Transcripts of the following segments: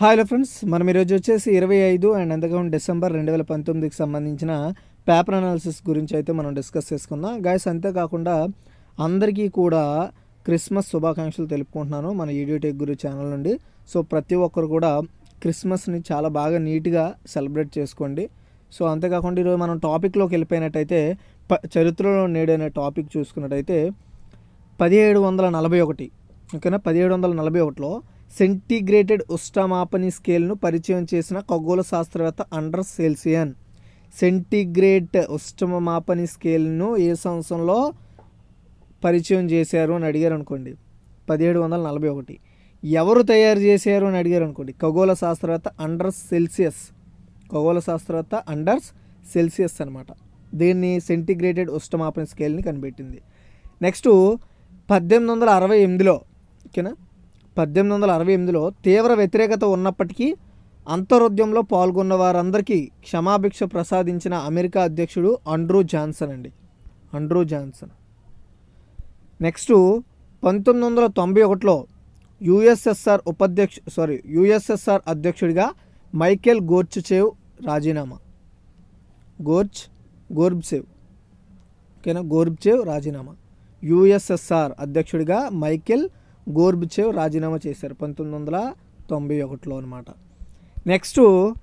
hi hello friends మనం ఈరోజు వచ్చేసి ఇరవై ఐదు అండ్ అంతగా డిసెంబర్ రెండు వేల పంతొమ్మిదికి సంబంధించిన పేపర్ అనాలిసిస్ గురించి అయితే మనం డిస్కస్ చేసుకుందాం గాయస్ అంతేకాకుండా అందరికీ కూడా క్రిస్మస్ శుభాకాంక్షలు తెలుపుకుంటున్నాను మన ఈడియో టెక్ గురు ఛానల్ నుండి సో ప్రతి ఒక్కరు కూడా క్రిస్మస్ని చాలా బాగా నీట్గా సెలబ్రేట్ చేసుకోండి సో అంతేకాకుండా ఈరోజు మనం టాపిక్లోకి వెళ్ళిపోయినట్టయితే ప చరిత్రలో నేడు అనే టాపిక్ చూసుకున్నట్టయితే పదిహేడు వందల నలభై ఒకటి ఓకేనా పదిహేడు వందల నలభై ఒకటిలో సెంటిగ్రేటెడ్ ఉష్ణమాపని స్కేల్ను పరిచయం చేసిన ఖగోళ శాస్త్రవేత్త అండర్ సెల్సియన్ సెంటిగ్రేట్ ఉష్ణమాపని స్కేల్ను ఏ సంవత్సరంలో పరిచయం చేశారు అని అడిగారు అనుకోండి పదిహేడు వందల నలభై ఒకటి ఎవరు తయారు చేశారు అని అడిగారు అనుకోండి ఖగోళ శాస్త్రవేత్త అండర్ సెల్సియస్ ఖగోళ శాస్త్రవేత్త అండర్స్ సెల్సియస్ అనమాట దీన్ని సెంటిగ్రేటెడ్ ఉష్ణమాపన స్కేల్ని కనిపెట్టింది నెక్స్ట్ పద్దెనిమిది వందల అరవై ఎనిమిదిలో ఓకేనా పద్దెనిమిది వందల అరవై ఎనిమిదిలో తీవ్ర వ్యతిరేకత ఉన్నప్పటికీ అంతరుద్యమంలో పాల్గొన్న వారందరికీ క్షమాభిక్ష ప్రసాదించిన అమెరికా అధ్యక్షుడు అండ్రూ జాన్సన్ అండి అండ్రూ జాన్సన్ నెక్స్ట్ పంతొమ్మిది వందల తొంభై ఒకటిలో యుఎస్ఎస్ఆర్ ఉపాధ్యక్ష సారీ యుఎస్ఎస్ఆర్ అధ్యక్షుడిగా మైకేల్ గోర్చ్చేవ్ రాజీనామా గోర్చ్ గోర్బ్సేవ్ ఓకేనా గోర్బ్చేవ్ రాజీనామా యుఎస్ఎస్ఆర్ అధ్యక్షుడిగా మైకేల్ గోర్బ్చేవ్ రాజీనామా చేశారు పంతొమ్మిది వందల తొంభై ఒకటిలో అనమాట నెక్స్ట్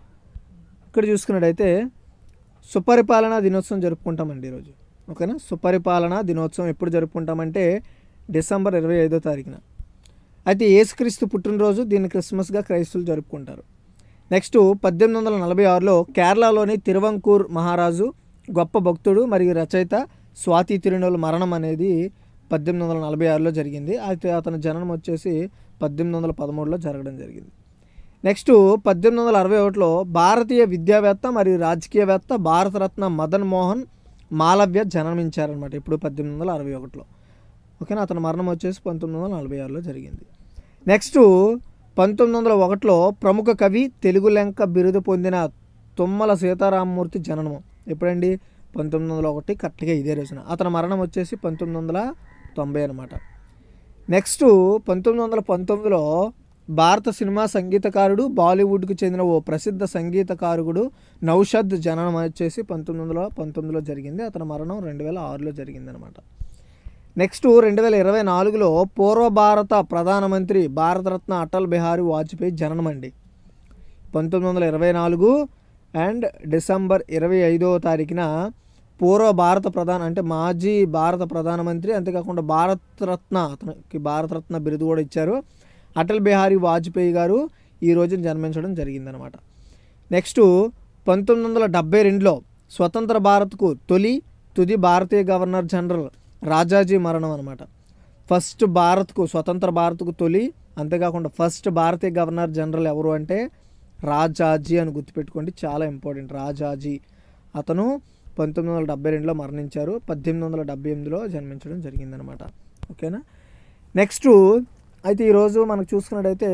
ఇక్కడ చూసుకున్నట్టయితే సుపరిపాలనా దినోత్సవం జరుపుకుంటామండి ఈరోజు ఓకేనా సుపరిపాలనా దినోత్సవం ఎప్పుడు జరుపుకుంటామంటే డిసెంబర్ ఇరవై ఐదో తారీఖున అయితే యేసుక్రీస్తు పుట్టినరోజు దీన్ని క్రిస్మస్గా క్రైస్తువులు జరుపుకుంటారు నెక్స్ట్ పద్దెనిమిది వందల నలభై ఆరులో కేరళలోని తిరువంకూర్ మహారాజు గొప్ప భక్తుడు మరియు రచయిత స్వాతి తిరునోలు మరణం అనేది పద్దెనిమిది వందల నలభై ఆరులో జరిగింది అయితే అతని జననం వచ్చేసి పద్దెనిమిది వందల పదమూడులో జరగడం జరిగింది నెక్స్ట్ పద్దెనిమిది వందల అరవై ఒకటిలో భారతీయ విద్యావేత్త మరియు రాజకీయవేత్త భారతరత్న మదన్ మోహన్ మాలవ్య జన్మించారనమాట ఇప్పుడు పద్దెనిమిది వందల అరవై ఒకటిలో ఓకేనా అతని మరణం వచ్చేసి పంతొమ్మిది వందల నలభై ఆరులో జరిగింది నెక్స్ట్ పంతొమ్మిది వందల ఒకటిలో ప్రముఖ కవి తెలుగు లెంక బిరుదు పొందిన తుమ్మల సీతారామమూర్తి జననం ఎప్పుడండి పంతొమ్మిది వందల ఒకటి కరెక్ట్గా ఇదే రోజున అతని మరణం వచ్చేసి పంతొమ్మిది వందల తొంభై అనమాట నెక్స్ట్ పంతొమ్మిది వందల పంతొమ్మిదిలో భారత సినిమా సంగీతకారుడు బాలీవుడ్కు చెందిన ఓ ప్రసిద్ధ సంగీతకారుడు నౌషద్ జననం వచ్చేసి పంతొమ్మిది వందల పంతొమ్మిదిలో జరిగింది అతని మరణం రెండు వేల ఆరులో జరిగింది అనమాట నెక్స్ట్ రెండు వేల ఇరవై నాలుగులో పూర్వ భారత ప్రధానమంత్రి భారతరత్న అటల్ బిహారీ వాజ్పేయి జననం అండి పంతొమ్మిది వందల ఇరవై నాలుగు అండ్ డిసెంబర్ ఇరవై ఐదవ తారీఖున పూర్వ భారత ప్రధాన అంటే మాజీ భారత ప్రధానమంత్రి అంతేకాకుండా భారతరత్న అతనికి భారతరత్న బిరుదు కూడా ఇచ్చారు అటల్ బిహారీ వాజ్పేయి గారు ఈ రోజున జన్మించడం జరిగిందనమాట నెక్స్ట్ పంతొమ్మిది వందల డెబ్బై రెండులో స్వతంత్ర భారత్కు తొలి తుది భారతీయ గవర్నర్ జనరల్ రాజాజీ మరణం అనమాట ఫస్ట్ భారత్కు స్వతంత్ర భారత్కు తొలి అంతేకాకుండా ఫస్ట్ భారతీయ గవర్నర్ జనరల్ ఎవరు అంటే రాజాజీ అని గుర్తుపెట్టుకోండి చాలా ఇంపార్టెంట్ రాజాజీ అతను పంతొమ్మిది వందల డెబ్బై రెండులో మరణించారు పద్దెనిమిది వందల డెబ్బై ఎనిమిదిలో జన్మించడం జరిగిందనమాట ఓకేనా నెక్స్ట్ అయితే ఈరోజు మనకు చూసుకున్నట్టయితే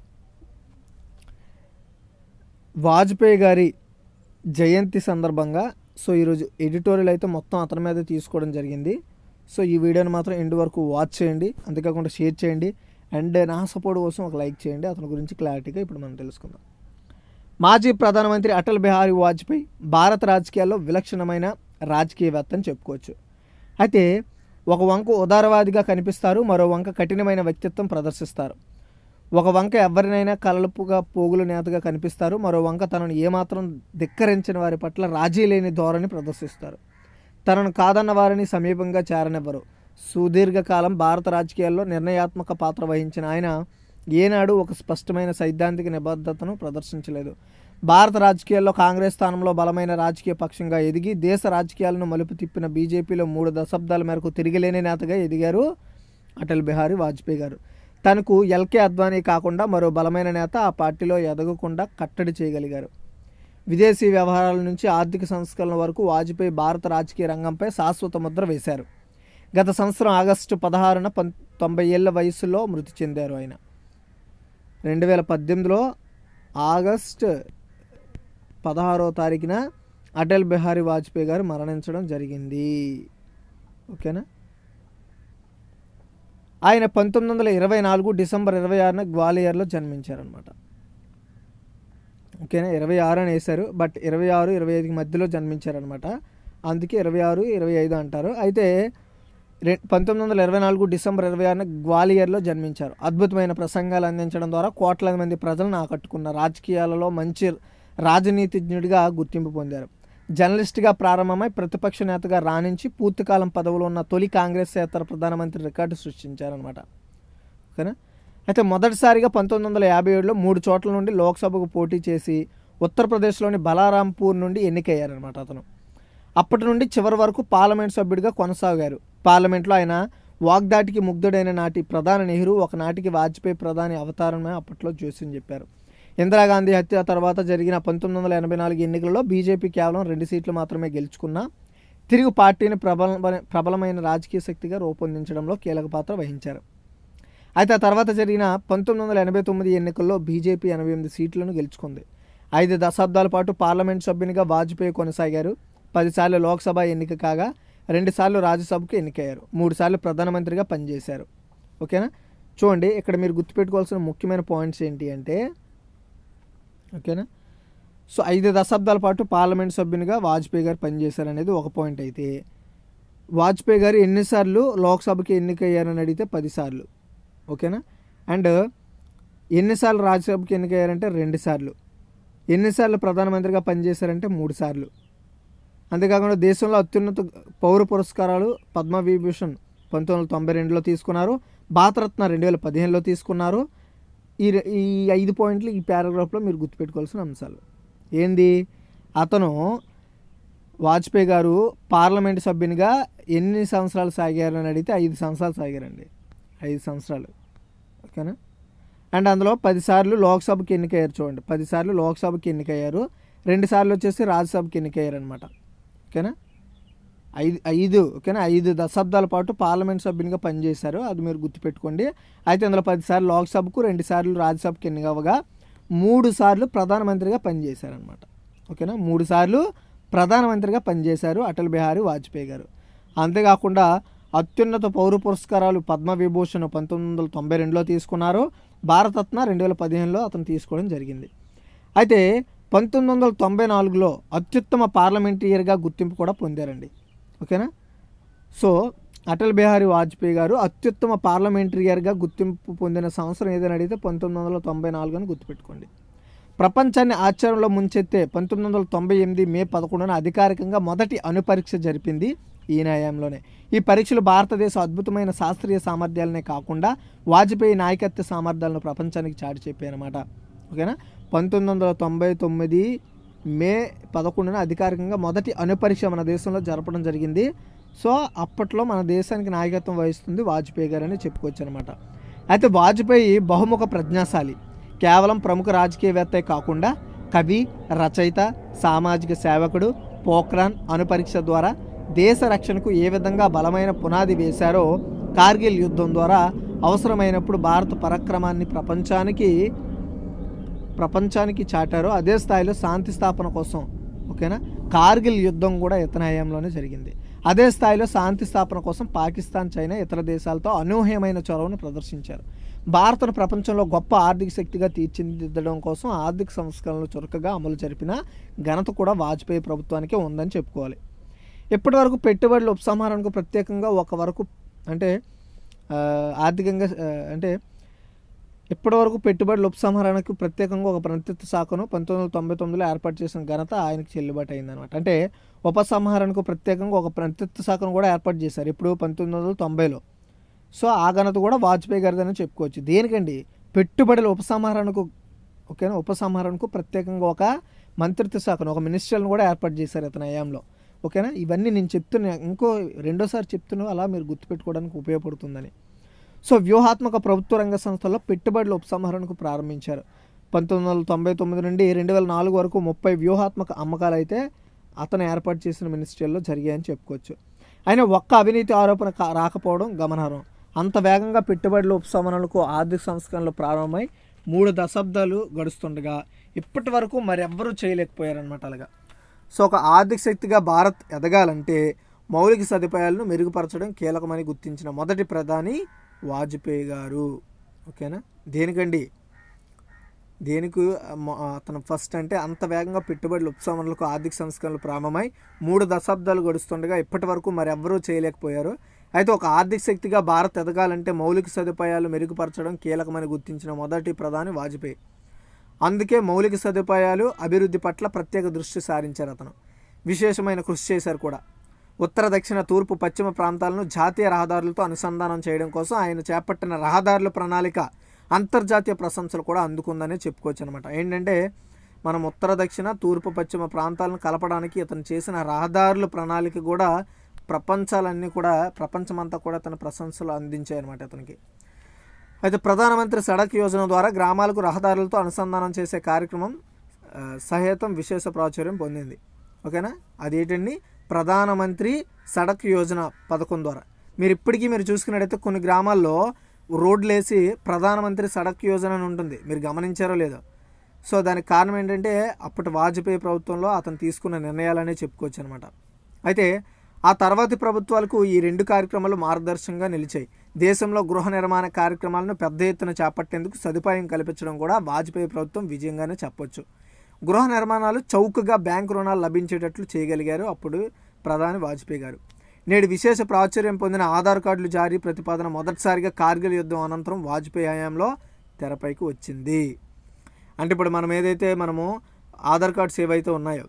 వాజ్పేయి గారి జయంతి సందర్భంగా సో ఈరోజు ఎడిటోరియల్ అయితే మొత్తం అతని మీద తీసుకోవడం జరిగింది సో ఈ వీడియోని మాత్రం ఎండ్ వరకు వాచ్ చేయండి అంతేకాకుండా షేర్ చేయండి అండ్ నా సపోర్ట్ కోసం ఒక లైక్ చేయండి అతని గురించి క్లారిటీగా ఇప్పుడు మనం తెలుసుకుందాం మాజీ ప్రధానమంత్రి అటల్ బిహారీ వాజ్పేయి భారత రాజకీయాల్లో విలక్షణమైన రాజకీయవేత్త అని చెప్పుకోవచ్చు అయితే ఒక వంక ఉదారవాదిగా కనిపిస్తారు మరో వంక కఠినమైన వ్యక్తిత్వం ప్రదర్శిస్తారు ఒక వంక ఎవరినైనా కలలుపుగా పోగుల నేతగా కనిపిస్తారు మరో వంక తనను ఏమాత్రం ధిక్కరించిన వారి పట్ల రాజీ లేని ధోరణి ప్రదర్శిస్తారు తనను కాదన్న వారిని సమీపంగా చేరనివ్వరు సుదీర్ఘకాలం భారత రాజకీయాల్లో నిర్ణయాత్మక పాత్ర వహించిన ఆయన ఏనాడు ఒక స్పష్టమైన సైద్ధాంతిక నిబద్ధతను ప్రదర్శించలేదు భారత రాజకీయాల్లో కాంగ్రెస్ స్థానంలో బలమైన రాజకీయ పక్షంగా ఎదిగి దేశ రాజకీయాలను మలుపు తిప్పిన బీజేపీలో మూడు దశాబ్దాల మేరకు తిరిగిలేని నేతగా ఎదిగారు అటల్ బిహారీ వాజ్పేయి గారు తనకు ఎల్కే అద్వానీ కాకుండా మరో బలమైన నేత ఆ పార్టీలో ఎదగకుండా కట్టడి చేయగలిగారు విదేశీ వ్యవహారాల నుంచి ఆర్థిక సంస్కరణ వరకు వాజ్పేయి భారత రాజకీయ రంగంపై శాశ్వత ముద్ర వేశారు గత సంవత్సరం ఆగస్టు పదహారున పం తొంభై ఏళ్ళ వయసులో మృతి చెందారు ఆయన రెండు వేల పద్దెనిమిదిలో ఆగస్ట్ పదహారో తారీఖున అటల్ బిహారీ వాజ్పేయి గారు మరణించడం జరిగింది ఓకేనా ఆయన పంతొమ్మిది వందల ఇరవై నాలుగు డిసెంబర్ ఇరవై ఆరున గ్వాలియర్లో జన్మించారనమాట ఓకేనా ఇరవై ఆరు అని వేశారు బట్ ఇరవై ఆరు ఇరవై ఐదుకి మధ్యలో జన్మించారనమాట అందుకే ఇరవై ఆరు ఇరవై ఐదు అంటారు అయితే రె పంతొమ్మిది వందల ఇరవై నాలుగు డిసెంబర్ ఇరవై ఆరున గ్వాలియర్లో జన్మించారు అద్భుతమైన ప్రసంగాలు అందించడం ద్వారా కోట్లాది మంది ప్రజలను ఆకట్టుకున్న రాజకీయాలలో మంచి రాజనీతిజ్ఞుడిగా గుర్తింపు పొందారు జర్నలిస్ట్గా ప్రారంభమై ప్రతిపక్ష నేతగా రాణించి పూర్తికాలం పదవులో ఉన్న తొలి కాంగ్రెస్ ఏతర ప్రధానమంత్రి రికార్డు సృష్టించారనమాట ఓకేనా అయితే మొదటిసారిగా పంతొమ్మిది వందల యాభై ఏడులో మూడు చోట్ల నుండి లోక్సభకు పోటీ చేసి ఉత్తరప్రదేశ్లోని బలారాంపూర్ నుండి ఎన్నికయ్యారనమాట అతను అప్పటి నుండి చివరి వరకు పార్లమెంట్ సభ్యుడిగా కొనసాగారు పార్లమెంట్లో ఆయన వాగ్దాటికి ముగ్ధుడైన నాటి ప్రధాని నెహ్రూ ఒకనాటికి వాజ్పేయి ప్రధాని అవతారమే అప్పట్లో చూసి చెప్పారు ఇందిరాగాంధీ హత్య తర్వాత జరిగిన పంతొమ్మిది వందల ఎనభై నాలుగు ఎన్నికల్లో బీజేపీ కేవలం రెండు సీట్లు మాత్రమే గెలుచుకున్నా తిరిగి పార్టీని ప్రబల ప్రబలమైన రాజకీయ శక్తిగా రూపొందించడంలో కీలక పాత్ర వహించారు అయితే ఆ తర్వాత జరిగిన పంతొమ్మిది వందల ఎనభై తొమ్మిది ఎన్నికల్లో బీజేపీ ఎనభై ఎనిమిది సీట్లను గెలుచుకుంది ఐదు దశాబ్దాల పాటు పార్లమెంట్ సభ్యునిగా వాజ్పేయి కొనసాగారు పదిసార్లు లోక్సభ ఎన్నిక కాగా రెండుసార్లు రాజ్యసభకు ఎన్నికయ్యారు మూడుసార్లు ప్రధానమంత్రిగా పనిచేశారు ఓకేనా చూడండి ఇక్కడ మీరు గుర్తుపెట్టుకోవాల్సిన ముఖ్యమైన పాయింట్స్ ఏంటి అంటే ఓకేనా సో ఐదు దశాబ్దాల పాటు పార్లమెంట్ సభ్యునిగా వాజ్పేయి గారు పనిచేశారు అనేది ఒక పాయింట్ అయితే వాజ్పేయి గారు ఎన్నిసార్లు లోక్సభకి ఎన్నికయ్యారని అడిగితే పదిసార్లు ఓకేనా అండ్ ఎన్నిసార్లు రాజ్యసభకి ఎన్నికయ్యారంటే రెండు సార్లు ఎన్నిసార్లు ప్రధానమంత్రిగా పనిచేశారంటే మూడు సార్లు అంతేకాకుండా దేశంలో అత్యున్నత పౌర పురస్కారాలు పద్మవిభూషణ్ పంతొమ్మిది వందల తొంభై రెండులో తీసుకున్నారు భారతరత్న రెండు వేల పదిహేనులో తీసుకున్నారు ఈ రె- ఈ ఐదు పాయింట్లు ఈ పారాగ్రాఫ్లో మీరు గుర్తుపెట్టుకోవాల్సిన అంశాలు ఏంది అతను వాజ్పేయి గారు పార్లమెంట్ సభ్యునిగా ఎన్ని సంవత్సరాలు సాగారు అని అడిగితే ఐదు సంవత్సరాలు సాగారండి ఐదు సంవత్సరాలు ఓకేనా అండ్ అందులో పదిసార్లు లోక్సభకి ఎన్నికయ్యారు చూడండి పదిసార్లు లోక్సభకి ఎన్నికయ్యారు రెండు సార్లు వచ్చేసి రాజ్యసభకి ఎన్నికయ్యారు అనమాట ఓకేనా ఐదు ఐదు ఓకేనా ఐదు దశాబ్దాల పాటు పార్లమెంట్ సభ్యునిగా పనిచేశారు అది మీరు గుర్తుపెట్టుకోండి అయితే అందులో పదిసార్లు లోక్సభకు రెండు సార్లు రాజ్యసభకు ఎన్నికవగా మూడు సార్లు ప్రధానమంత్రిగా పనిచేశారనమాట ఓకేనా మూడు సార్లు ప్రధానమంత్రిగా పనిచేశారు అటల్ బిహారీ వాజ్పేయి గారు అంతేకాకుండా అత్యున్నత పౌర పురస్కారాలు పద్మవిభూషణ్ పంతొమ్మిది వందల తొంభై రెండులో తీసుకున్నారు భారతరత్న రెండు వేల పదిహేనులో అతను తీసుకోవడం జరిగింది అయితే పంతొమ్మిది వందల తొంభై నాలుగులో అత్యుత్తమ పార్లమెంటరీయర్గా గుర్తింపు కూడా పొందారండి ఓకేనా సో అటల్ బిహారీ వాజ్పేయి గారు అత్యుత్తమ పార్లమెంటరీయర్గా గుర్తింపు పొందిన సంవత్సరం ఏదైనా అడిగితే పంతొమ్మిది వందల తొంభై నాలుగు అని గుర్తుపెట్టుకోండి ప్రపంచాన్ని ఆశ్చర్యంలో ముంచెత్తే పంతొమ్మిది వందల తొంభై ఎనిమిది మే పదకొండున అధికారికంగా మొదటి అణుపరీక్ష జరిపింది ఈ న్యాయంలోనే ఈ పరీక్షలు భారతదేశ అద్భుతమైన శాస్త్రీయ సామర్థ్యాలనే కాకుండా వాజ్పేయి నాయకత్వ సామర్థ్యాలను ప్రపంచానికి చాటి చెప్పాయన్నమాట ఓకేనా పంతొమ్మిది వందల తొంభై తొమ్మిది మే పదకొండున అధికారికంగా మొదటి అణుపరీక్ష మన దేశంలో జరపడం జరిగింది సో అప్పట్లో మన దేశానికి నాయకత్వం వహిస్తుంది వాజ్పేయి గారు అని చెప్పుకోవచ్చు అనమాట అయితే వాజ్పేయి బహుముఖ ప్రజ్ఞాశాలి కేవలం ప్రముఖ రాజకీయవేత్తే కాకుండా కవి రచయిత సామాజిక సేవకుడు పోఖ్రాన్ అణుపరీక్ష ద్వారా దేశ రక్షణకు ఏ విధంగా బలమైన పునాది వేశారో కార్గిల్ యుద్ధం ద్వారా అవసరమైనప్పుడు భారత పరాక్రమాన్ని ప్రపంచానికి ప్రపంచానికి చాటారో అదే స్థాయిలో శాంతి స్థాపన కోసం ఓకేనా కార్గిల్ యుద్ధం కూడా ఇతని హయాంలోనే జరిగింది అదే స్థాయిలో శాంతి స్థాపన కోసం పాకిస్తాన్ చైనా ఇతర దేశాలతో అనూహ్యమైన చొరవను ప్రదర్శించారు భారత్ను ప్రపంచంలో గొప్ప ఆర్థిక శక్తిగా తీర్చిదిద్దడం కోసం ఆర్థిక సంస్కరణలు చురుకగా అమలు జరిపిన ఘనత కూడా వాజ్పేయి ప్రభుత్వానికే ఉందని చెప్పుకోవాలి ఇప్పటి వరకు పెట్టుబడుల ఉపసంహారానికి ప్రత్యేకంగా ఒక వరకు అంటే ఆ, ఆర్థికంగా ఆ, అంటే ఇప్పటివరకు పెట్టుబడుల ఉపసంహరణకు ప్రత్యేకంగా ఒక మంత్రిత్వ శాఖను పంతొమ్మిది వందల తొంభై తొమ్మిదిలో ఏర్పాటు చేసిన ఘనత ఆయనకు చెల్లుబాటు అయిందనమాట అంటే ఉపసంహరణకు ప్రత్యేకంగా ఒక మంత్రిత్వ శాఖను కూడా ఏర్పాటు చేశారు ఇప్పుడు పంతొమ్మిది వందల తొంభైలో సో ఆ ఘనత కూడా వాజ్పేయి గారిదని చెప్పుకోవచ్చు దేనికండి పెట్టుబడుల ఉపసంహరణకు ఓకేనా ఉపసంహరణకు ప్రత్యేకంగా ఒక మంత్రిత్వ శాఖను ఒక మినిస్టర్ని కూడా ఏర్పాటు చేశారు ఇతని హయాంలో ఓకేనా ఇవన్నీ నేను చెప్తున్నా ఇంకో రెండోసారి చెప్తున్నా అలా మీరు గుర్తుపెట్టుకోవడానికి ఉపయోగపడుతుందని సో వ్యూహాత్మక ప్రభుత్వ రంగ సంస్థల్లో పెట్టుబడుల ఉపసంహరణకు ప్రారంభించారు పంతొమ్మిది వందల తొంభై తొమ్మిది నుండి రెండు వేల నాలుగు వరకు ముప్పై వ్యూహాత్మక అమ్మకాలు అయితే అతను ఏర్పాటు చేసిన మినిస్ట్రీల్లో జరిగాయని చెప్పుకోవచ్చు అయినా ఒక్క అవినీతి ఆరోపణ కా- రాకపోవడం గమనార్హం అంత వేగంగా పెట్టుబడుల ఉపసంహరణకు ఆర్థిక సంస్కరణలు ప్రారంభమై మూడు దశాబ్దాలు గడుస్తుండగా ఇప్పటి వరకు మరెవ్వరూ చేయలేకపోయారనమాట అలాగా సో ఒక ఆర్థిక శక్తిగా భారత్ ఎదగాలంటే మౌలిక సదుపాయాలను మెరుగుపరచడం కీలకమని గుర్తించిన మొదటి ప్రధాని వాజ్పేయి గారు ఓకేనా దేనికండి దేనికి మొ- అతను ఫస్ట్ అంటే అంత వేగంగా పెట్టుబడులు ఉపశమనాలకు ఆర్థిక సంస్కరణలు ప్రారంభమై మూడు దశాబ్దాలు గడుస్తుండగా ఇప్పటి వరకు మరెవ్వరూ చేయలేకపోయారు అయితే ఒక ఆర్థిక శక్తిగా భారత్ ఎదగాలంటే మౌలిక సదుపాయాలు మెరుగుపరచడం కీలకమని గుర్తించిన మొదటి ప్రధాని వాజ్పేయి అందుకే మౌలిక సదుపాయాలు అభివృద్ధి పట్ల ప్రత్యేక దృష్టి సారించారు అతను విశేషమైన కృషి చేశారు కూడా ఉత్తర దక్షిణ తూర్పు పశ్చిమ ప్రాంతాలను జాతీయ రహదారులతో అనుసంధానం చేయడం కోసం ఆయన చేపట్టిన రహదారుల ప్రణాళిక అంతర్జాతీయ ప్రశంసలు కూడా అందుకుందని చెప్పుకోవచ్చు అనమాట ఏంటంటే మనం ఉత్తర దక్షిణ తూర్పు పశ్చిమ ప్రాంతాలను కలపడానికి ఇతను చేసిన రహదారుల ప్రణాళిక కూడా ప్రపంచాలన్నీ కూడా ప్రపంచమంతా కూడా తన ప్రశంసలు అందించాయి అనమాట ఇతనికి అయితే ప్రధానమంత్రి సడక్ యోజన ద్వారా గ్రామాలకు రహదారులతో అనుసంధానం చేసే కార్యక్రమం ఆ, సహేతం విశేష ప్రాచుర్యం పొందింది ఓకేనా అదేంటండి ప్రధానమంత్రి సడక్ యోజన పథకం ద్వారా మీరు ఇప్పటికీ మీరు చూసుకున్నట్టయితే కొన్ని గ్రామాల్లో రోడ్లు వేసి ప్రధానమంత్రి సడక్ యోజన అని ఉంటుంది మీరు గమనించారో లేదో సో దానికి కారణం ఏంటంటే అప్పటి వాజ్పేయి ప్రభుత్వంలో అతను తీసుకున్న నిర్ణయాలనే చెప్పుకోవచ్చు అనమాట అయితే ఆ తర్వాతి ప్రభుత్వాలకు ఈ రెండు కార్యక్రమాలు మార్గదర్శకంగా నిలిచాయి దేశంలో గృహ నిర్మాణ కార్యక్రమాలను పెద్ద ఎత్తున చేపట్టేందుకు సదుపాయం కల్పించడం కూడా వాజ్పేయి ప్రభుత్వం విజయంగానే చెప్పొచ్చు గృహ నిర్మాణాలు చౌకగా బ్యాంకు రుణాలు లభించేటట్లు చేయగలిగారు అప్పుడు ప్రధాని వాజ్పేయి గారు నేడు విశేష ప్రాచుర్యం పొందిన ఆధార్ కార్డులు జారీ ప్రతిపాదన మొదటిసారిగా కార్గిల్ యుద్ధం అనంతరం వాజ్పేయి హయాంలో తెరపైకి వచ్చింది అంటే ఇప్పుడు మనం ఏదైతే మనము ఆధార్ కార్డ్స్ ఏవైతే ఉన్నాయో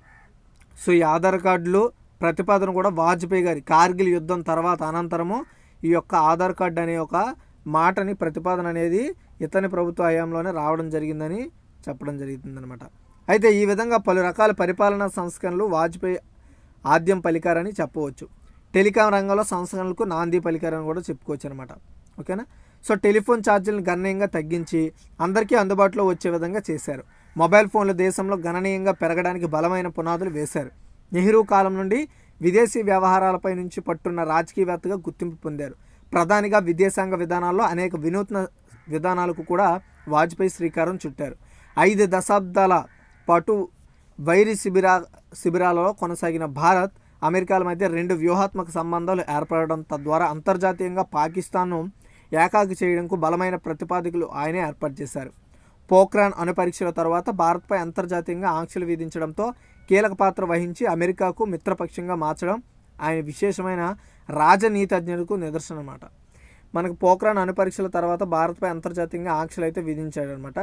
సో ఈ ఆధార్ కార్డులు ప్రతిపాదన కూడా వాజ్పేయి గారి కార్గిల్ యుద్ధం తర్వాత అనంతరము ఈ యొక్క ఆధార్ కార్డు అనే ఒక మాటని ప్రతిపాదన అనేది ఇతని ప్రభుత్వ హయాంలోనే రావడం జరిగిందని చెప్పడం జరుగుతుందనమాట అయితే ఈ విధంగా పలు రకాల పరిపాలనా సంస్కరణలు వాజ్పేయి ఆద్యం పలికారని చెప్పవచ్చు టెలికాం రంగంలో సంస్కరణలకు నాంది పలికారని కూడా చెప్పుకోవచ్చు అనమాట ఓకేనా సో టెలిఫోన్ ఛార్జీలను గణనీయంగా తగ్గించి అందరికీ అందుబాటులో వచ్చే విధంగా చేశారు మొబైల్ ఫోన్లు దేశంలో గణనీయంగా పెరగడానికి బలమైన పునాదులు వేశారు నెహ్రూ కాలం నుండి విదేశీ వ్యవహారాలపై నుంచి పట్టున్న రాజకీయవేత్తగా గుర్తింపు పొందారు ప్రధానిగా విదేశాంగ విధానాల్లో అనేక వినూత్న విధానాలకు కూడా వాజ్పేయి శ్రీకారం చుట్టారు ఐదు దశాబ్దాల పాటు వైరి శిబిరా శిబిరాలలో కొనసాగిన భారత్ అమెరికాల మధ్య రెండు వ్యూహాత్మక సంబంధాలు ఏర్పడడం తద్వారా అంతర్జాతీయంగా పాకిస్తాన్ను ఏకాకి చేయడంకు బలమైన ప్రతిపాదికలు ఆయనే ఏర్పాటు చేశారు పోఖ్రాన్ అణు పరీక్షల తర్వాత భారత్పై అంతర్జాతీయంగా ఆంక్షలు విధించడంతో కీలక పాత్ర వహించి అమెరికాకు మిత్రపక్షంగా మార్చడం ఆయన విశేషమైన రాజనీతజ్ఞులకు నిదర్శనం అన్నమాట మనకు పోఖ్రాన్ అణు పరీక్షల తర్వాత భారత్పై అంతర్జాతీయంగా ఆంక్షలు అయితే విధించాడనమాట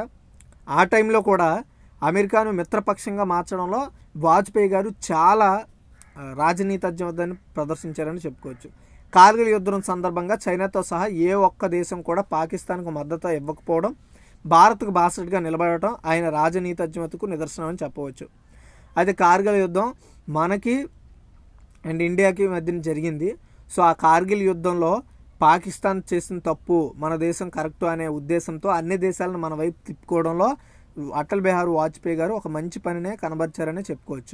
ఆ టైంలో కూడా అమెరికాను మిత్రపక్షంగా మార్చడంలో వాజ్పేయి గారు చాలా ఆ, రాజనీతజ్ఞతని ప్రదర్శించారని చెప్పుకోవచ్చు కార్గిల్ యుద్ధం సందర్భంగా చైనాతో సహా ఏ ఒక్క దేశం కూడా పాకిస్తాన్కు మద్దతు ఇవ్వకపోవడం భారత్కు బాసటగా నిలబడటం ఆయన రాజనీతజ్ఞతకు నిదర్శనం అని చెప్పవచ్చు అయితే కార్గిల్ యుద్ధం మనకి అండ్ ఇండియాకి మధ్యన జరిగింది సో ఆ కార్గిల్ యుద్ధంలో పాకిస్తాన్ చేసిన తప్పు మన దేశం కరెక్ట్ అనే ఉద్దేశంతో అన్ని దేశాలను మన వైపు తిప్పుకోవడంలో అటల్ బిహారీ వాజ్పేయి గారు ఒక మంచి పనినే కనబరిచారని చెప్పుకోవచ్చు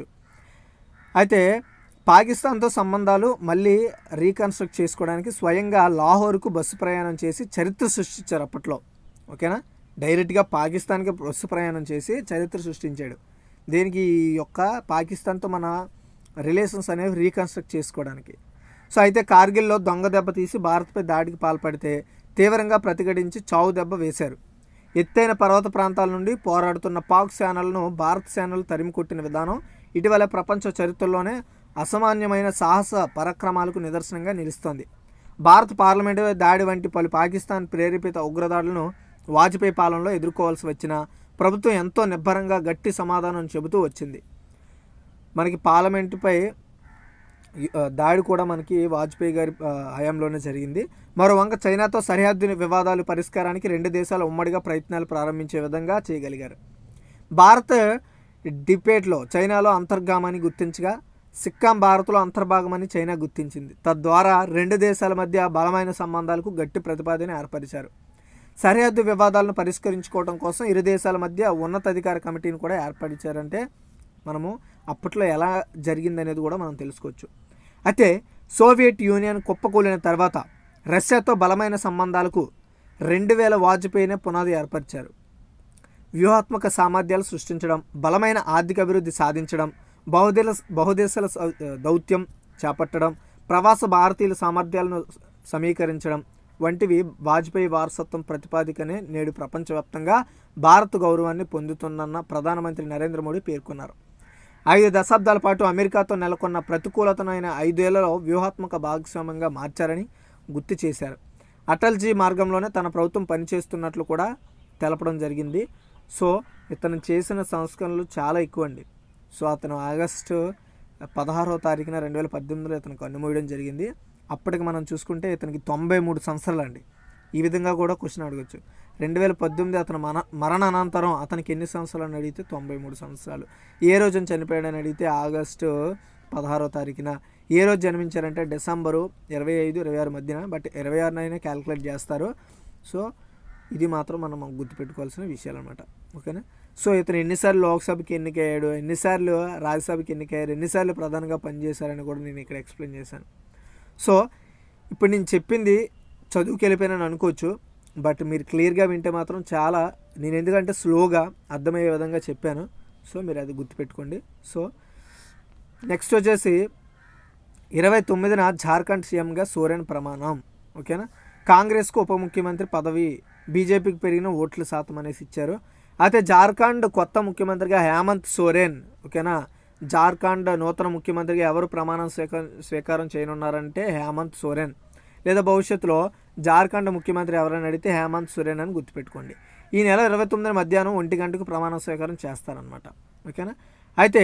అయితే పాకిస్తాన్తో సంబంధాలు మళ్ళీ రీకన్స్ట్రక్ట్ చేసుకోవడానికి స్వయంగా లాహోర్కు బస్సు ప్రయాణం చేసి చరిత్ర సృష్టించారు అప్పట్లో ఓకేనా డైరెక్ట్గా పాకిస్తాన్కి బస్సు ప్రయాణం చేసి చరిత్ర సృష్టించాడు దేనికి ఈ యొక్క పాకిస్తాన్తో మన రిలేషన్స్ అనేవి రీకన్స్ట్రక్ట్ చేసుకోవడానికి సో అయితే కార్గిల్లో దొంగ దెబ్బ తీసి భారత్పై దాడికి పాల్పడితే తీవ్రంగా ప్రతిఘటించి చావు దెబ్బ వేశారు ఎత్తైన పర్వత ప్రాంతాల నుండి పోరాడుతున్న పాక్ సేనలను భారత సేనలు తరిమి కొట్టిన విధానం ఇటీవల ప్రపంచ చరిత్రలోనే అసామాన్యమైన సాహస పరాక్రమాలకు నిదర్శనంగా నిలుస్తోంది భారత పార్లమెంటు దాడి వంటి పలు పాకిస్తాన్ ప్రేరేపిత ఉగ్రదాడులను వాజ్పేయి పాలనలో ఎదుర్కోవాల్సి వచ్చినా ప్రభుత్వం ఎంతో నిబ్బరంగా గట్టి సమాధానం చెబుతూ వచ్చింది మనకి పార్లమెంటుపై ఈ, ఆ, దాడి కూడా మనకి వాజ్పేయి గారి ఆ, హయాంలోనే జరిగింది మరో వంక చైనాతో సరిహద్దు వివాదాలు పరిష్కారానికి రెండు దేశాలు ఉమ్మడిగా ప్రయత్నాలు ప్రారంభించే విధంగా చేయగలిగారు భారత్ డిబేట్లో చైనాలో అంతర్గామని గుర్తించగా సిక్కాం భారత్లో అంతర్భాగమని చైనా గుర్తించింది తద్వారా రెండు దేశాల మధ్య బలమైన సంబంధాలకు గట్టి ప్రతిపాదన ఏర్పరిచారు సరిహద్దు వివాదాలను పరిష్కరించుకోవడం కోసం ఇరు దేశాల మధ్య ఉన్నతాధికార కమిటీని కూడా ఏర్పరిచారంటే మనము అప్పట్లో ఎలా జరిగిందనేది కూడా మనం తెలుసుకోవచ్చు అయితే సోవియట్ యూనియన్ కుప్పకూలిన తర్వాత రష్యాతో బలమైన సంబంధాలకు రెండు వేల వాజ్పేయినే పునాది ఏర్పరిచారు వ్యూహాత్మక సామర్థ్యాలు సృష్టించడం బలమైన ఆర్థిక అభివృద్ధి సాధించడం బహుదేశ బహుదేశాల సౌ- దౌత్యం చేపట్టడం ప్రవాస భారతీయుల సామర్థ్యాలను సమీకరించడం వంటివి వాజ్పేయి వారసత్వం ప్రతిపాదికనే నేడు ప్రపంచవ్యాప్తంగా భారత్ గౌరవాన్ని పొందుతుందన్న ప్రధానమంత్రి నరేంద్ర మోడీ పేర్కొన్నారు ఐదు దశాబ్దాల పాటు అమెరికాతో నెలకొన్న ప్రతికూలతను ఆయన ఐదేళ్లలో వ్యూహాత్మక భాగస్వామ్యంగా మార్చారని గుర్తు చేశారు అటల్జీ మార్గంలోనే తన ప్రభుత్వం పనిచేస్తున్నట్లు కూడా తెలపడం జరిగింది సో ఇతను చేసిన సంస్కరణలు చాలా ఎక్కువ అండి సో అతను ఆగస్టు పదహారో తారీఖున రెండు వేల పద్దెనిమిదిలో ఇతను కన్నుమూయడం జరిగింది అప్పటికి మనం చూసుకుంటే ఇతనికి తొంభై మూడు సంవత్సరాలు అండి ఈ విధంగా కూడా క్వశ్చన్ అడగచ్చు రెండు వేల పద్దెనిమిది అతను మన మరణ అనంతరం అతనికి ఎన్ని సంవత్సరాలు అని అడిగితే తొంభై మూడు సంవత్సరాలు ఏ రోజున చనిపోయాడని అడిగితే ఆగస్టు పదహారో తారీఖున ఏ రోజు జన్మించారంటే డిసెంబరు ఇరవై ఐదు ఇరవై ఆరు మధ్యన బట్ ఇరవై ఆరునైనా క్యాలిక్యులేట్ చేస్తారు సో ఇది మాత్రం మనం గుర్తుపెట్టుకోవాల్సిన విషయాలు అనమాట ఓకేనా సో ఇతను ఎన్నిసార్లు లోక్సభకి ఎన్నికయ్యాడు ఎన్నిసార్లు రాజ్యసభకి ఎన్నికయ్యారు ఎన్నిసార్లు ప్రధానంగా పనిచేశారని కూడా నేను ఇక్కడ ఎక్స్ప్లెయిన్ చేశాను సో ఇప్పుడు నేను చెప్పింది చదువుకి వెళ్ళిపోయినాను అనుకోవచ్చు బట్ మీరు క్లియర్గా వింటే మాత్రం చాలా నేను ఎందుకంటే స్లోగా అర్థమయ్యే విధంగా చెప్పాను సో మీరు అది గుర్తుపెట్టుకోండి సో నెక్స్ట్ వచ్చేసి ఇరవై తొమ్మిదిన జార్ఖండ్ సీఎంగా సోరెన్ ప్రమాణం ఓకేనా కాంగ్రెస్కు ఉప ముఖ్యమంత్రి పదవి బీజేపీకి పెరిగిన ఓట్ల శాతం అనేసి ఇచ్చారు అయితే జార్ఖండ్ కొత్త ముఖ్యమంత్రిగా హేమంత్ సోరెన్ ఓకేనా జార్ఖండ్ నూతన ముఖ్యమంత్రిగా ఎవరు ప్రమాణం స్వీక స్వీకారం చేయనున్నారంటే హేమంత్ సోరెన్ లేదా భవిష్యత్తులో జార్ఖండ్ ముఖ్యమంత్రి ఎవరైనా అడిగితే హేమంత్ సోరెన్ అని గుర్తుపెట్టుకోండి ఈ నెల ఇరవై తొమ్మిది మధ్యాహ్నం ఒంటి గంటకు ప్రమాణ స్వీకారం చేస్తారనమాట ఓకేనా అయితే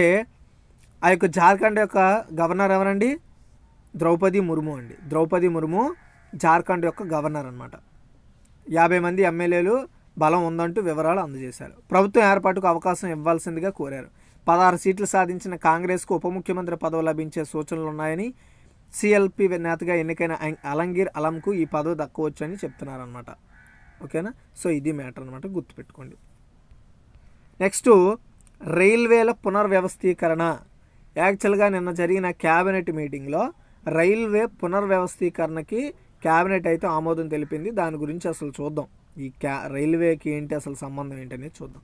ఆ యొక్క జార్ఖండ్ యొక్క గవర్నర్ ఎవరండి ద్రౌపది ముర్ము అండి ద్రౌపది ముర్ము జార్ఖండ్ యొక్క గవర్నర్ అనమాట యాభై మంది ఎమ్మెల్యేలు బలం ఉందంటూ వివరాలు అందజేశారు ప్రభుత్వం ఏర్పాటుకు అవకాశం ఇవ్వాల్సిందిగా కోరారు పదహారు సీట్లు సాధించిన కాంగ్రెస్కు ఉప ముఖ్యమంత్రి పదవి లభించే సూచనలు ఉన్నాయని సిఎల్పి నేతగా ఎన్నికైన అం- అలంగీర్ అలంకు ఈ పదవి దక్కవచ్చు అని చెప్తున్నారనమాట ఓకేనా సో ఇది మ్యాటర్ అనమాట గుర్తుపెట్టుకోండి నెక్స్ట్ రైల్వేల పునర్వ్యవస్థీకరణ యాక్చువల్గా నిన్న జరిగిన క్యాబినెట్ మీటింగ్లో రైల్వే పునర్వ్యవస్థీకరణకి క్యాబినెట్ అయితే ఆమోదం తెలిపింది దాని గురించి అసలు చూద్దాం ఈ క్యా రైల్వేకి ఏంటి అసలు సంబంధం ఏంటనేది చూద్దాం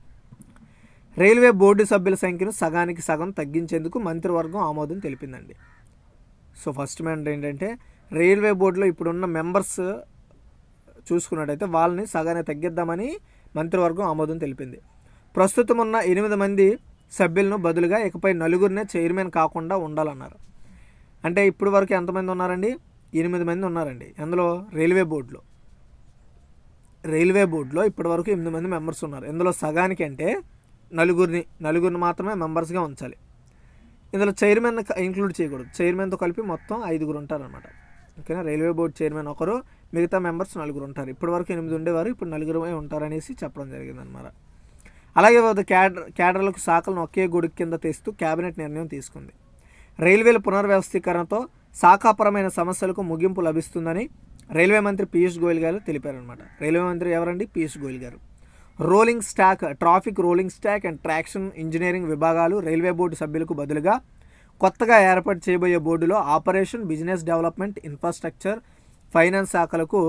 రైల్వే బోర్డు సభ్యుల సంఖ్యను సగానికి సగం తగ్గించేందుకు మంత్రివర్గం ఆమోదం తెలిపిందండి సో ఫస్ట్ మ్యాటర్ ఏంటంటే రైల్వే బోర్డులో ఇప్పుడున్న మెంబర్స్ చూసుకున్నట్టయితే వాళ్ళని సగానే తగ్గిద్దామని మంత్రివర్గం ఆమోదం తెలిపింది ప్రస్తుతం ఉన్న ఎనిమిది మంది సభ్యులను బదులుగా ఇకపై నలుగురినే చైర్మన్ కాకుండా ఉండాలన్నారు అంటే ఇప్పుడు వరకు ఎంతమంది ఉన్నారండి ఎనిమిది మంది ఉన్నారండి అందులో రైల్వే బోర్డులో రైల్వే బోర్డులో ఇప్పటి వరకు ఎనిమిది మంది మెంబర్స్ ఉన్నారు ఇందులో సగానికి అంటే నలుగురిని నలుగురిని మాత్రమే మెంబర్స్గా ఉంచాలి ఇందులో చైర్మన్ ఇంక్లూడ్ చేయకూడదు చైర్మన్తో కలిపి మొత్తం ఐదుగురు ఉంటారనమాట ఓకేనా రైల్వే బోర్డు చైర్మన్ ఒకరు మిగతా మెంబర్స్ నలుగురు ఉంటారు ఇప్పటి వరకు ఎనిమిది ఉండేవారు ఇప్పుడు నలుగురమే ఉంటారనేసి చెప్పడం జరిగింది అనమాట అలాగే వివిధ క్యాడర్ క్యాడర్లకు శాఖలను ఒకే గొడుగు కింద తెస్తూ కేబినెట్ నిర్ణయం తీసుకుంది రైల్వేల పునర్వ్యవస్థీకరణతో శాఖాపరమైన సమస్యలకు ముగింపు లభిస్తుందని రైల్వే మంత్రి పీయూష్ గోయల్ గారు తెలిపారనమాట రైల్వే మంత్రి ఎవరండి Piyush Goyal garu rolling stock traffic rolling stock and traction engineering విభాగాలు రైల్వే బోర్డు సభ్యులకు బదులుగా కొత్తగా ఏర్పాటు చేయబోయే బోర్డులో operation business development infrastructure finance శాఖలకు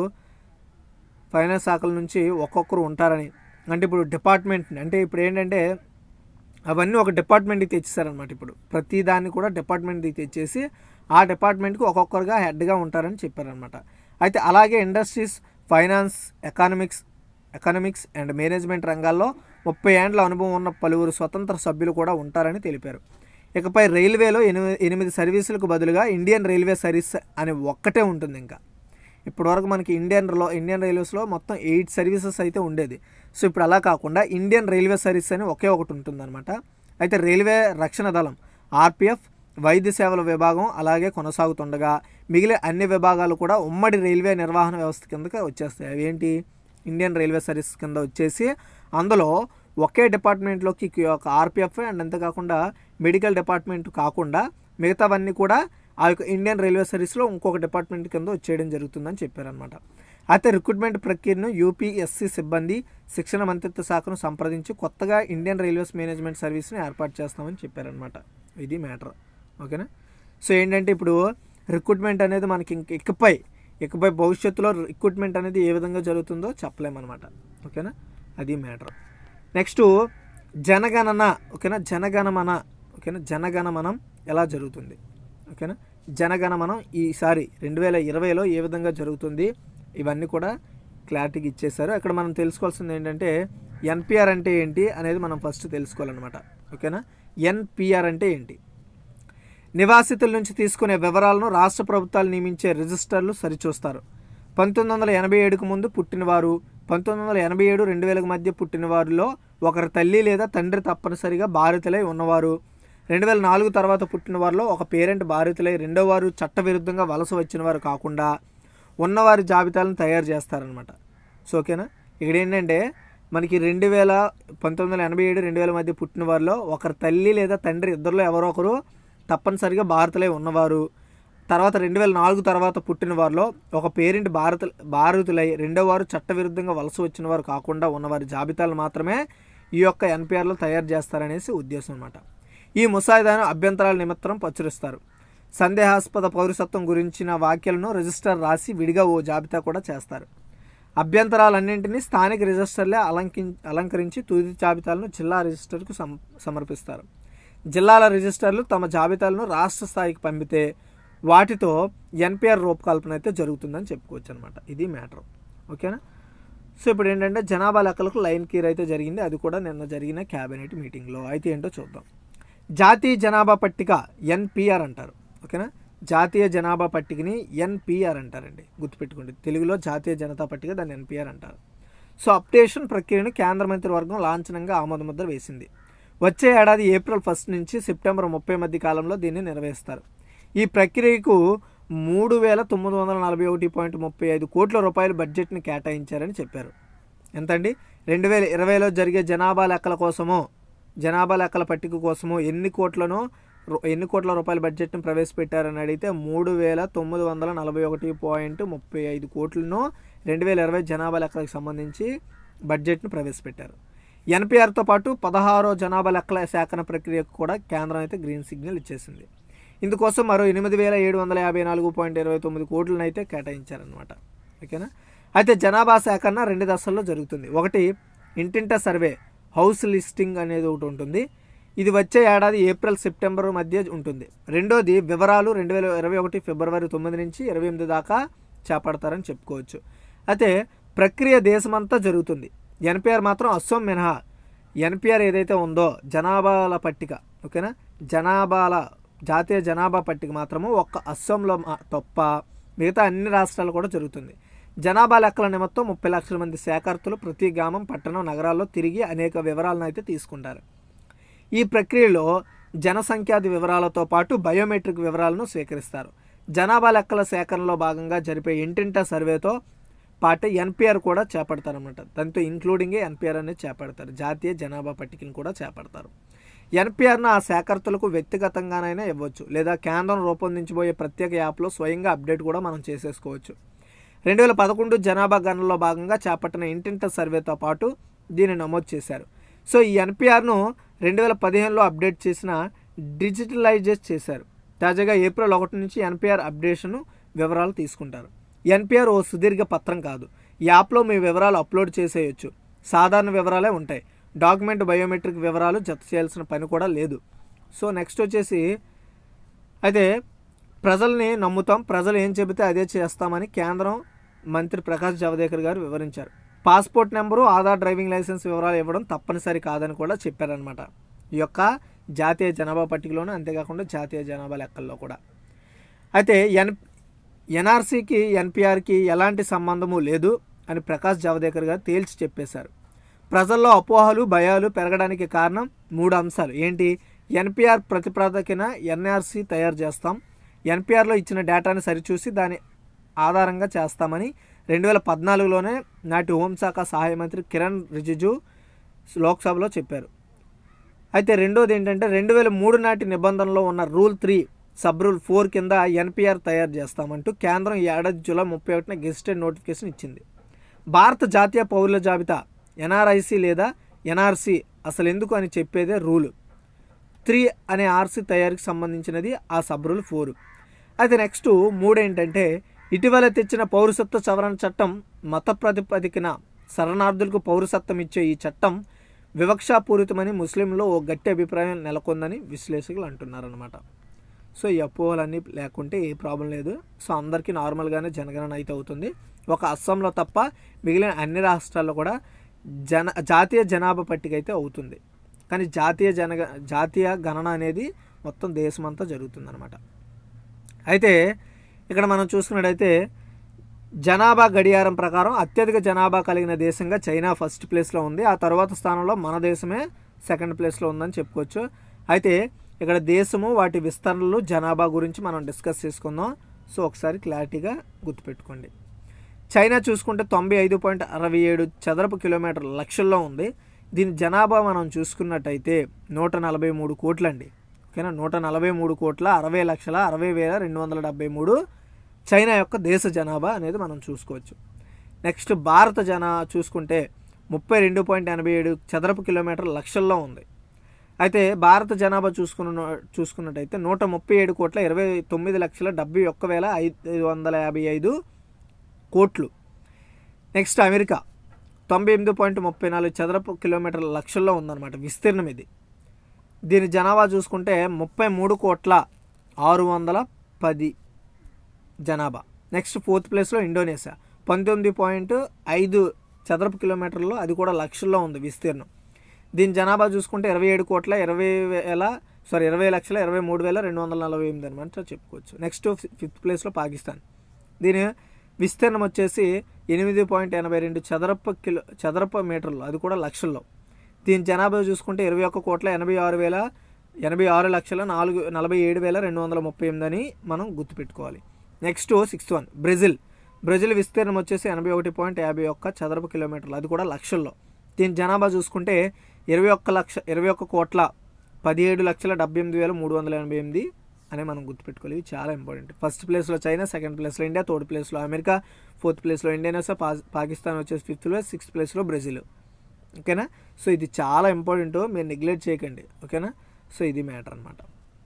ఫైనాన్స్ శాఖల నుంచి ఒక్కొక్కరు ఉంటారని అంటే ఇప్పుడు డిపార్ట్మెంట్ అంటే ఇప్పుడు ఏంటంటే అవన్నీ ఒక డిపార్ట్మెంట్కి తెచ్చేసారనమాట ఇప్పుడు ప్రతి దాన్ని కూడా డిపార్ట్మెంట్కి తెచ్చేసి ఆ డిపార్ట్మెంట్కి ఒక్కొక్కరుగా హెడ్గా ఉంటారని చెప్పారనమాట అయితే అలాగే industries finance economics economics and management రంగాల్లో ముప్పై ఏండ్ల అనుభవం ఉన్న పలువురు స్వతంత్ర సభ్యులు కూడా ఉంటారని తెలిపారు ఇకపై రైల్వేలో ఎనిమిది ఎనిమిది సర్వీసులకు బదులుగా ఇండియన్ రైల్వే సర్వీస్ అని ఒక్కటే ఉంటుంది ఇంకా ఇప్పటివరకు మనకి ఇండియన్ లో ఇండియన్ రైల్వేస్లో మొత్తం ఎయిట్ సర్వీసెస్ అయితే ఉండేది సో ఇప్పుడు అలా కాకుండా ఇండియన్ రైల్వే సర్వీస్ అని ఒకే ఒకటి ఉంటుందన్నమాట అయితే రైల్వే రక్షణ దళం ఆర్పిఎఫ్ వైద్య సేవల విభాగం అలాగే కొనసాగుతుండగా మిగిలిన అన్ని విభాగాలు కూడా ఉమ్మడి రైల్వే నిర్వహణ వ్యవస్థ కిందకి వచ్చేస్తాయి అవి ఏంటి ఇండియన్ రైల్వే సర్వీస్ కింద వచ్చేసి అందులో ఒకే డిపార్ట్మెంట్లోకి ఒక ఆర్పిఎఫ్ అండ్ అంతేకాకుండా మెడికల్ డిపార్ట్మెంట్ కాకుండా మిగతావన్నీ కూడా ఆ యొక్క ఇండియన్ రైల్వే సర్వీస్లో ఇంకొక డిపార్ట్మెంట్ కింద వచ్చేయడం జరుగుతుందని చెప్పారనమాట అయితే రిక్రూట్మెంట్ ప్రక్రియను యూపీఎస్సీ సిబ్బంది శిక్షణ మంత్రిత్వ శాఖను సంప్రదించి కొత్తగా ఇండియన్ రైల్వేస్ మేనేజ్మెంట్ సర్వీస్ని ఏర్పాటు చేస్తామని చెప్పారనమాట ఇది మ్యాటర్ ఓకేనా సో ఏంటంటే ఇప్పుడు రిక్రూట్మెంట్ అనేది మనకి ఇంక ఇకపై ఇకపై భవిష్యత్తులో రిక్రూట్మెంట్ అనేది ఏ విధంగా జరుగుతుందో చెప్పలేమన్నమాట ఓకేనా అది మ్యాటర్ నెక్స్ట్ జనగణన ఓకేనా జనగణమన ఓకేనా జనగణమనం ఎలా జరుగుతుంది ఓకేనా జనగణమనం ఈసారి రెండు వేల ఇరవైలో ఏ విధంగా జరుగుతుంది ఇవన్నీ కూడా క్లారిటీగా ఇచ్చేశారు ఇక్కడ మనం తెలుసుకోవాల్సింది ఏంటంటే ఎన్పిఆర్ అంటే ఏంటి అనేది మనం ఫస్ట్ తెలుసుకోవాలన్నమాట ఓకేనా ఎన్పిఆర్ అంటే ఏంటి నివాసితుల నుంచి తీసుకునే వివరాలను రాష్ట్ర ప్రభుత్వాలు నియమించే రిజిస్టర్లు సరిచూస్తారు పంతొమ్మిది వందల ఎనభై ఏడుకు ముందు పుట్టినవారు పంతొమ్మిది వందల ఎనభై ఏడు రెండు వేలకు మధ్య పుట్టిన వారిలో ఒకరి తల్లి లేదా తండ్రి తప్పనిసరిగా బాధితులై ఉన్నవారు రెండు వేల నాలుగు తర్వాత పుట్టిన వారిలో ఒక పేరెంట్ బాధితులై రెండో వారు చట్టవిరుద్ధంగా వలస వచ్చిన వారు కాకుండా ఉన్నవారి జాబితాలను తయారు చేస్తారనమాట సో ఓకేనా ఇక్కడ ఏంటంటే మనకి రెండు వేల పంతొమ్మిది వందల ఎనభై ఏడు రెండు వేల మధ్య పుట్టిన వారిలో ఒకరి తల్లి లేదా తండ్రి ఇద్దరిలో ఎవరో ఒకరు తప్పనిసరిగా భారతలై ఉన్నవారు తర్వాత రెండు వేల నాలుగు తర్వాత పుట్టిన వారిలో ఒక పేరెంట్ భారత భారతులై రెండో వారు చట్టవిరుద్ధంగా వలస వచ్చిన వారు కాకుండా ఉన్నవారి జాబితాలు మాత్రమే ఈ యొక్క ఎన్పిఆర్లో తయారు చేస్తారనేసి ఉద్దేశం అనమాట ఈ ముసాయిదాను అభ్యంతరాల నిమిత్తం ప్రచురిస్తారు సందేహాస్పద పౌరసత్వం గురించిన వ్యాఖ్యలను రిజిస్టర్ రాసి విడిగా ఓ జాబితా కూడా చేస్తారు అభ్యంతరాలన్నింటినీ స్థానిక రిజిస్టర్లే అలంకి అలంకరించి తుది జాబితాలను జిల్లా రిజిస్టర్కు సమ సమర్పిస్తారు జిల్లాల రిజిస్టర్లు తమ జాబితాలను రాష్ట్ర స్థాయికి పంపితే వాటితో ఎన్పిఆర్ రూపకల్పన అయితే జరుగుతుందని చెప్పుకోవచ్చు అనమాట ఇది మ్యాటర్ ఓకేనా సో ఇప్పుడు ఏంటంటే జనాభా లెక్కలకు లైన్ క్లియర్ అయితే జరిగింది అది కూడా నిన్న జరిగిన క్యాబినెట్ మీటింగ్లో అయితే ఏంటో చూద్దాం జాతీయ జనాభా పట్టిక ఎన్పిఆర్ అంటారు ఓకేనా జాతీయ జనాభా పట్టికని ఎన్పిఆర్ అంటారండి గుర్తుపెట్టుకోండి తెలుగులో జాతీయ జనతా పట్టిక దాన్ని ఎన్పిఆర్ అంటారు సో అప్డేషన్ ప్రక్రియను కేంద్ర మంత్రివర్గం లాంఛనంగా ఆమోద ముద్ర వేసింది వచ్చే ఏడాది ఏప్రిల్ ఫస్ట్ నుంచి సెప్టెంబర్ ముప్పై మధ్య కాలంలో దీన్ని నిర్వహిస్తారు ఈ ప్రక్రియకు మూడు వేల తొమ్మిది వందల నలభై ఒకటి పాయింట్ ముప్పై ఐదు కోట్ల రూపాయల బడ్జెట్ని కేటాయించారని చెప్పారు ఎంతండి రెండు వేల ఇరవైలో జరిగే జనాభా లెక్కల కోసమో జనాభా లెక్కల పట్టిక కోసమో ఎన్ని కోట్లను రు- ఎన్ని కోట్ల రూపాయల బడ్జెట్ను ప్రవేశపెట్టారని అడిగితే మూడు వేల తొమ్మిది వందల నలభై ఒకటి పాయింట్ ముప్పై ఐదు కోట్లను రెండు వేల ఇరవై జనాభా లెక్కలకు సంబంధించి బడ్జెట్ను ప్రవేశపెట్టారు ఎన్పిఆర్తో పాటు పదహారో జనాభా లెక్కల సేకరణ ప్రక్రియకు కూడా కేంద్రం అయితే గ్రీన్ సిగ్నల్ ఇచ్చేసింది ఇందుకోసం మరో ఎనిమిది వేల ఏడు వందల యాభై నాలుగు పాయింట్ ఇరవై తొమ్మిది కోట్లను అయితే కేటాయించారనమాట ఓకేనా అయితే జనాభా సేకరణ రెండు దశల్లో జరుగుతుంది ఒకటి ఇంటింట సర్వే హౌస్ లిస్టింగ్ అనేది ఒకటి ఉంటుంది ఇది వచ్చే ఏడాది ఏప్రిల్ సెప్టెంబర్ మధ్య ఉంటుంది రెండోది వివరాలు రెండు వేల ఇరవై ఒకటి ఫిబ్రవరి తొమ్మిది నుంచి ఇరవై ఎనిమిది దాకా చేపడతారని చెప్పుకోవచ్చు అయితే ప్రక్రియ దేశమంతా జరుగుతుంది ఎన్పిఆర్ మాత్రం అస్సోం మినహా ఎన్పిఆర్ ఏదైతే ఉందో జనాభాల పట్టిక ఓకేనా జనాభాల జాతీయ జనాభా పట్టిక మాత్రము ఒక్క అస్సాంలో మా- తప్ప మిగతా అన్ని రాష్ట్రాలు కూడా జరుగుతుంది జనాభా లెక్కల నిమిత్తం ముప్పై లక్షల మంది సేకర్తలు ప్రతి గ్రామం పట్టణం నగరాల్లో తిరిగి అనేక వివరాలను అయితే తీసుకుంటారు ఈ ప్రక్రియలో జనసంఖ్యాది వివరాలతో పాటు బయోమెట్రిక్ వివరాలను స్వీకరిస్తారు జనాభా లెక్కల సేకరణలో భాగంగా జరిపే ఇంటింట సర్వేతో పాటు ఎన్పిఆర్ కూడా చేపడతారన్నమాట దాంతో ఇంక్లూడింగ్ ఎన్పిఆర్ అనేది చేపడతారు జాతీయ జనాభా పట్టికను కూడా చేపడతారు ఎన్పిఆర్ను ఆ సేకర్తలకు వ్యక్తిగతంగానైనా ఇవ్వచ్చు లేదా కేంద్రం రూపొందించబోయే ప్రత్యేక యాప్లో స్వయంగా అప్డేట్ కూడా మనం చేసేసుకోవచ్చు రెండు వేల పదకొండు జనాభా గణనలో భాగంగా చేపట్టిన ఇంటింట సర్వేతో పాటు దీన్ని నమోదు చేశారు సో ఈ ఎన్పిఆర్ను రెండు వేల పదిహేనులో అప్డేట్ చేసిన డిజిటలైజ్ చేశారు తాజాగా ఏప్రిల్ ఒకటి నుంచి ఎన్పిఆర్ అప్డేషన్ వివరాలు తీసుకుంటారు ఎన్పిఆర్ ఓ సుదీర్ఘ పత్రం కాదు ఈ యాప్లో మీ వివరాలు అప్లోడ్ చేసేయచ్చు సాధారణ వివరాలే ఉంటాయి డాక్యుమెంట్ బయోమెట్రిక్ వివరాలు జత చేయాల్సిన పని కూడా లేదు సో నెక్స్ట్ వచ్చేసి అయితే ప్రజల్ని నమ్ముతాం ప్రజలు ఏం చెబితే అదే చేస్తామని కేంద్రం మంత్రి ప్రకాష్ జావదేకర్ గారు వివరించారు passport number Aadhaar driving licence వివరాలు ఇవ్వడం తప్పనిసరి కాదని కూడా చెప్పారనమాట ఈ యొక్క జాతీయ జనాభా పట్టికలోను అంతేకాకుండా జాతీయ జనాభా లెక్కల్లో కూడా అయితే ఎన్ ఎన్ఆర్సీకి ఎన్పిఆర్కి ఎలాంటి సంబంధము లేదు అని ప్రకాష్ జావదేకర్ గారు తేల్చి చెప్పేశారు ప్రజల్లో అపోహలు భయాలు పెరగడానికి కారణం మూడు అంశాలు ఏంటి ఎన్పిఆర్ ప్రతిపాదకన ఎన్ఆర్సీ తయారు చేస్తాం ఎన్పిఆర్లో ఇచ్చిన డేటాని సరిచూసి దాని ఆధారంగా చేస్తామని రెండు వేల పద్నాలుగులోనే నాటి హోంశాఖ సహాయ మంత్రి కిరణ్ రిజిజు లోక్సభలో చెప్పారు అయితే రెండోది ఏంటంటే రెండు వేల మూడు నాటి నిబంధనలో ఉన్న rule three sub rule four కింద ఎన్పిఆర్ తయారు చేస్తామంటూ కేంద్రం ఈ ఏడాది జూలై ముప్పై ఒకటిన గెజిటెడ్ నోటిఫికేషన్ ఇచ్చింది భారత జాతీయ పౌరుల జాబితా ఎన్ఆర్ఐసి లేదా ఎన్ఆర్సి అసలు ఎందుకు అని చెప్పేదే రూలు త్రీ అనే ఆర్సీ తయారీకి సంబంధించినది ఆ సబ్ రూల్ ఫోర్ అయితే నెక్స్ట్ మూడు ఏంటంటే ఇటీవల తెచ్చిన పౌరసత్వ సవరణ చట్టం మత ప్రతిపదికన శరణార్థులకు పౌరసత్వం ఇచ్చే ఈ చట్టం వివక్షాపూరితమని ముస్లింలో ఓ గట్టి అభిప్రాయం నెలకొందని విశ్లేషకులు అంటున్నారనమాట సో ఈ అపోహలన్నీ లేకుంటే ఏ ప్రాబ్లం లేదు సో అందరికీ నార్మల్గానే జనగణన అయితే అవుతుంది ఒక అస్సాంలో తప్ప మిగిలిన అన్ని రాష్ట్రాల్లో కూడా జన జాతీయ జనాభా పట్టిక అయితే అవుతుంది కానీ జాతీయ జన జాతీయ గణన అనేది మొత్తం దేశమంతా జరుగుతుందన్నమాట అయితే ఇక్కడ మనం చూసుకున్నట్టయితే జనాభా గడియారం ప్రకారం అత్యధిక జనాభా కలిగిన దేశంగా చైనా ఫస్ట్ ప్లేస్లో ఉంది ఆ తర్వాత స్థానంలో మన దేశమే సెకండ్ ప్లేస్లో ఉందని చెప్పుకోవచ్చు అయితే ఇక్కడ దేశము వాటి విస్తరణలు జనాభా గురించి మనం డిస్కస్ చేసుకుందాం సో ఒకసారి క్లారిటీగా గుర్తుపెట్టుకోండి చైనా చూసుకుంటే తొంభై ఐదు పాయింట్ అరవై ఏడు చదరపు కిలోమీటర్ లక్షల్లో ఉంది దీని జనాభా మనం చూసుకున్నట్టయితే నూట నలభై మూడు కోట్లండి ఓకేనా నూట నలభై మూడు కోట్ల అరవై లక్షల అరవై వేల రెండు వందల డెబ్బై మూడు చైనా యొక్క దేశ జనాభా అనేది మనం చూసుకోవచ్చు నెక్స్ట్ భారత జనా చూసుకుంటే ముప్పై రెండు పాయింట్ ఎనభై ఏడు చదరపు కిలోమీటర్ లక్షల్లో ఉంది అయితే భారత జనాభా చూసుకున్న చూసుకున్నట్టయితే నూట ముప్పై ఏడు కోట్ల ఇరవై తొమ్మిది లక్షల డెబ్బై ఒక్క వేల ఐదు వందల యాభై ఐదు కోట్లు నెక్స్ట్ అమెరికా తొంభై ఎనిమిది పాయింట్ ముప్పై నాలుగు చదరపు కిలోమీటర్ల లక్షల్లో ఉందన్నమాట విస్తీర్ణం ఇది దీని జనాభా చూసుకుంటే ముప్పై మూడు కోట్ల ఆరు వందల పది జనాభా నెక్స్ట్ ఫోర్త్ ప్లేస్లో ఇండోనేషియా పంతొమ్మిది పాయింట్ ఐదు చదరపు కిలోమీటర్లు అది కూడా లక్షల్లో ఉంది విస్తీర్ణం దీని జనాభా చూసుకుంటే ఇరవై ఏడు కోట్ల ఇరవై వేల సారీ ఇరవై లక్షల ఇరవై మూడు వేల రెండు వందల నలభై ఎనిమిది అనమాట చెప్పుకోవచ్చు నెక్స్ట్ ఫిఫ్త్ ప్లేస్లో పాకిస్తాన్ దీని విస్తీర్ణం వచ్చేసి ఎనిమిది పాయింట్ ఎనభై రెండు చదరపు కిలో చదరపు మీటర్లు అది కూడా లక్షల్లో దీని జనాభా చూసుకుంటే ఇరవై ఒక్క కోట్ల ఎనభై ఆరు వేల ఎనభై ఆరు లక్షల నాలుగు నలభై ఏడు వేల రెండు వందల ముప్పై ఎనిమిది అని మనం గుర్తుపెట్టుకోవాలి next sixth one Brazil Brazil విస్తీర్ణం వచ్చేసి ఎనభై ఒకటి పాయింట్ యాభై ఒక్క చదరపు కిలోమీటర్లు అది కూడా లక్షల్లో దీని జనాభా చూసుకుంటే ఇరవై ఒక్క లక్ష ఇరవై ఒక్క కోట్ల పదిహేడు లక్షల డెబ్బై ఎనిమిది వేల మూడు వందల ఎనభై ఎనిమిది అని మనం గుర్తుపెట్టుకోవాలి ఇవి చాలా ఇంపార్టెంట్ ఫస్ట్ ప్లేస్లో చైనా సెకండ్ ప్లేస్లో ఇండియా థర్డ్ ప్లేస్లో అమెరికా ఫోర్త్ ప్లేస్లో ఇండియా పా పాకిస్తాన్ వచ్చేసి ఫిఫ్త్ ప్లేస్ సిక్స్త్ ప్లేస్లో బ్రెజిల్ ఓకేనా సో ఇది చాలా ఇంపార్టెంట్ మీరు నెగ్లెక్ట్ చేయకండి ఓకేనా సో ఇది మ్యాటర్ అనమాట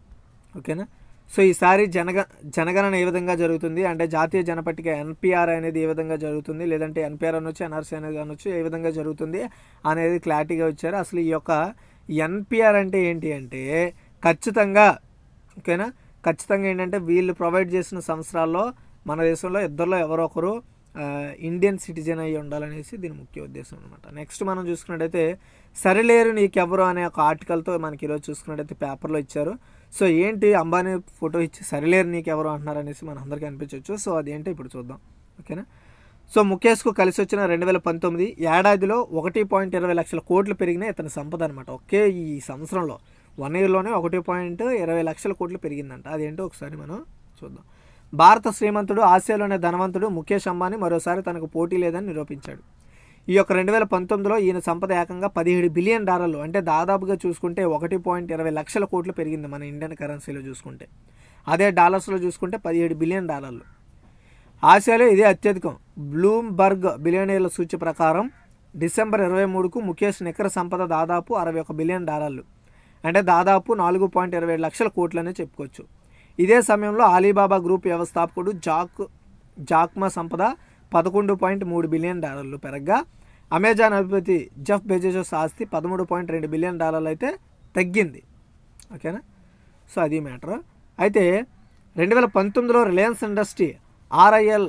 ఓకేనా సో ఈసారి జనగ జనగణన ఏ విధంగా జరుగుతుంది అంటే జాతీయ జనపట్టిక ఎన్పిఆర్ అనేది ఏ విధంగా జరుగుతుంది లేదంటే ఎన్పిఆర్ అనొచ్చు ఎన్ఆర్సీ అనేది అనొచ్చు ఏ విధంగా జరుగుతుంది అనేది క్లారిటీగా వచ్చారు అసలు ఈ యొక్క ఎన్పిఆర్ అంటే ఏంటి అంటే ఖచ్చితంగా ఓకేనా ఖచ్చితంగా ఏంటంటే వీళ్ళు ప్రొవైడ్ చేసిన సంవత్సరాల్లో మన దేశంలో ఇద్దరిలో ఎవరో ఒకరు ఆ, ఇండియన్ సిటిజన్ అయ్యి ఉండాలనేసి దీని ముఖ్య ఉద్దేశం అనమాట నెక్స్ట్ మనం చూసుకున్నట్టయితే సరిలేరు నీకెవరు అనే ఒక ఆర్టికల్తో మనకి ఈరోజు చూసుకున్నట్టయితే పేపర్లో ఇచ్చారు సో ఏంటి అంబానీ ఫోటో ఇచ్చి సరిలేరు నీకెవరు అంటున్నారు అనేసి మన అందరికీ అనిపించవచ్చు సో అదేంటో ఇప్పుడు చూద్దాం ఓకేనా సో ముఖేష్కు కలిసి వచ్చిన రెండు వేల పంతొమ్మిది ఏడాదిలో ఒకటి పాయింట్ ఇరవై లక్షల కోట్లు పెరిగిన ఇతని సంపద అనమాట ఒకే ఈ సంవత్సరంలో వన్ ఇయర్లోనే ఒకటి పాయింట్ ఇరవై లక్షల కోట్లు పెరిగిందంట అదేంటో ఒకసారి మనం చూద్దాం భారత శ్రీమంతుడు ఆసియాలోనే ధనవంతుడు ముఖేష్ అంబానీ మరోసారి తనకు పోటీ లేదని నిరూపించాడు ఈ యొక్క రెండు వేల పంతొమ్మిదిలో ఈయన సంపద ఏకంగా పదిహేడు బిలియన్ డాలర్లు అంటే దాదాపుగా చూసుకుంటే ఒకటి పాయింట్ ఇరవై లక్షల కోట్లు పెరిగింది మన ఇండియన్ కరెన్సీలో చూసుకుంటే అదే డాలర్స్లో చూసుకుంటే పదిహేడు బిలియన్ డాలర్లు ఆసియాలో ఇదే అత్యధికం బ్లూంబర్గ్ బిలియనీర్ల సూచి ప్రకారం డిసెంబర్ ఇరవై మూడుకు ముఖేష్ నికర సంపద దాదాపు అరవై ఒక బిలియన్ డాలర్లు అంటే దాదాపు నాలుగు పాయింట్ ఇరవై ఏడు లక్షల కోట్లనే చెప్పుకోవచ్చు ఇదే సమయంలో అలీబాబా గ్రూప్ వ్యవస్థాపకుడు జాక్ జాక్మా సంపద పదకొండు పాయింట్ మూడు బిలియన్ డాలర్లు పెరగ్గా అమెజాన్ అధిపతి జెఫ్ బెజోస్ ఆస్తి పదమూడు పాయింట్ రెండు బిలియన్ డాలర్లు అయితే తగ్గింది ఓకేనా సో అది మ్యాటర్ అయితే రెండు వేల పంతొమ్మిదిలో రిలయన్స్ ఇండస్ట్రీ ఆర్ఐఎల్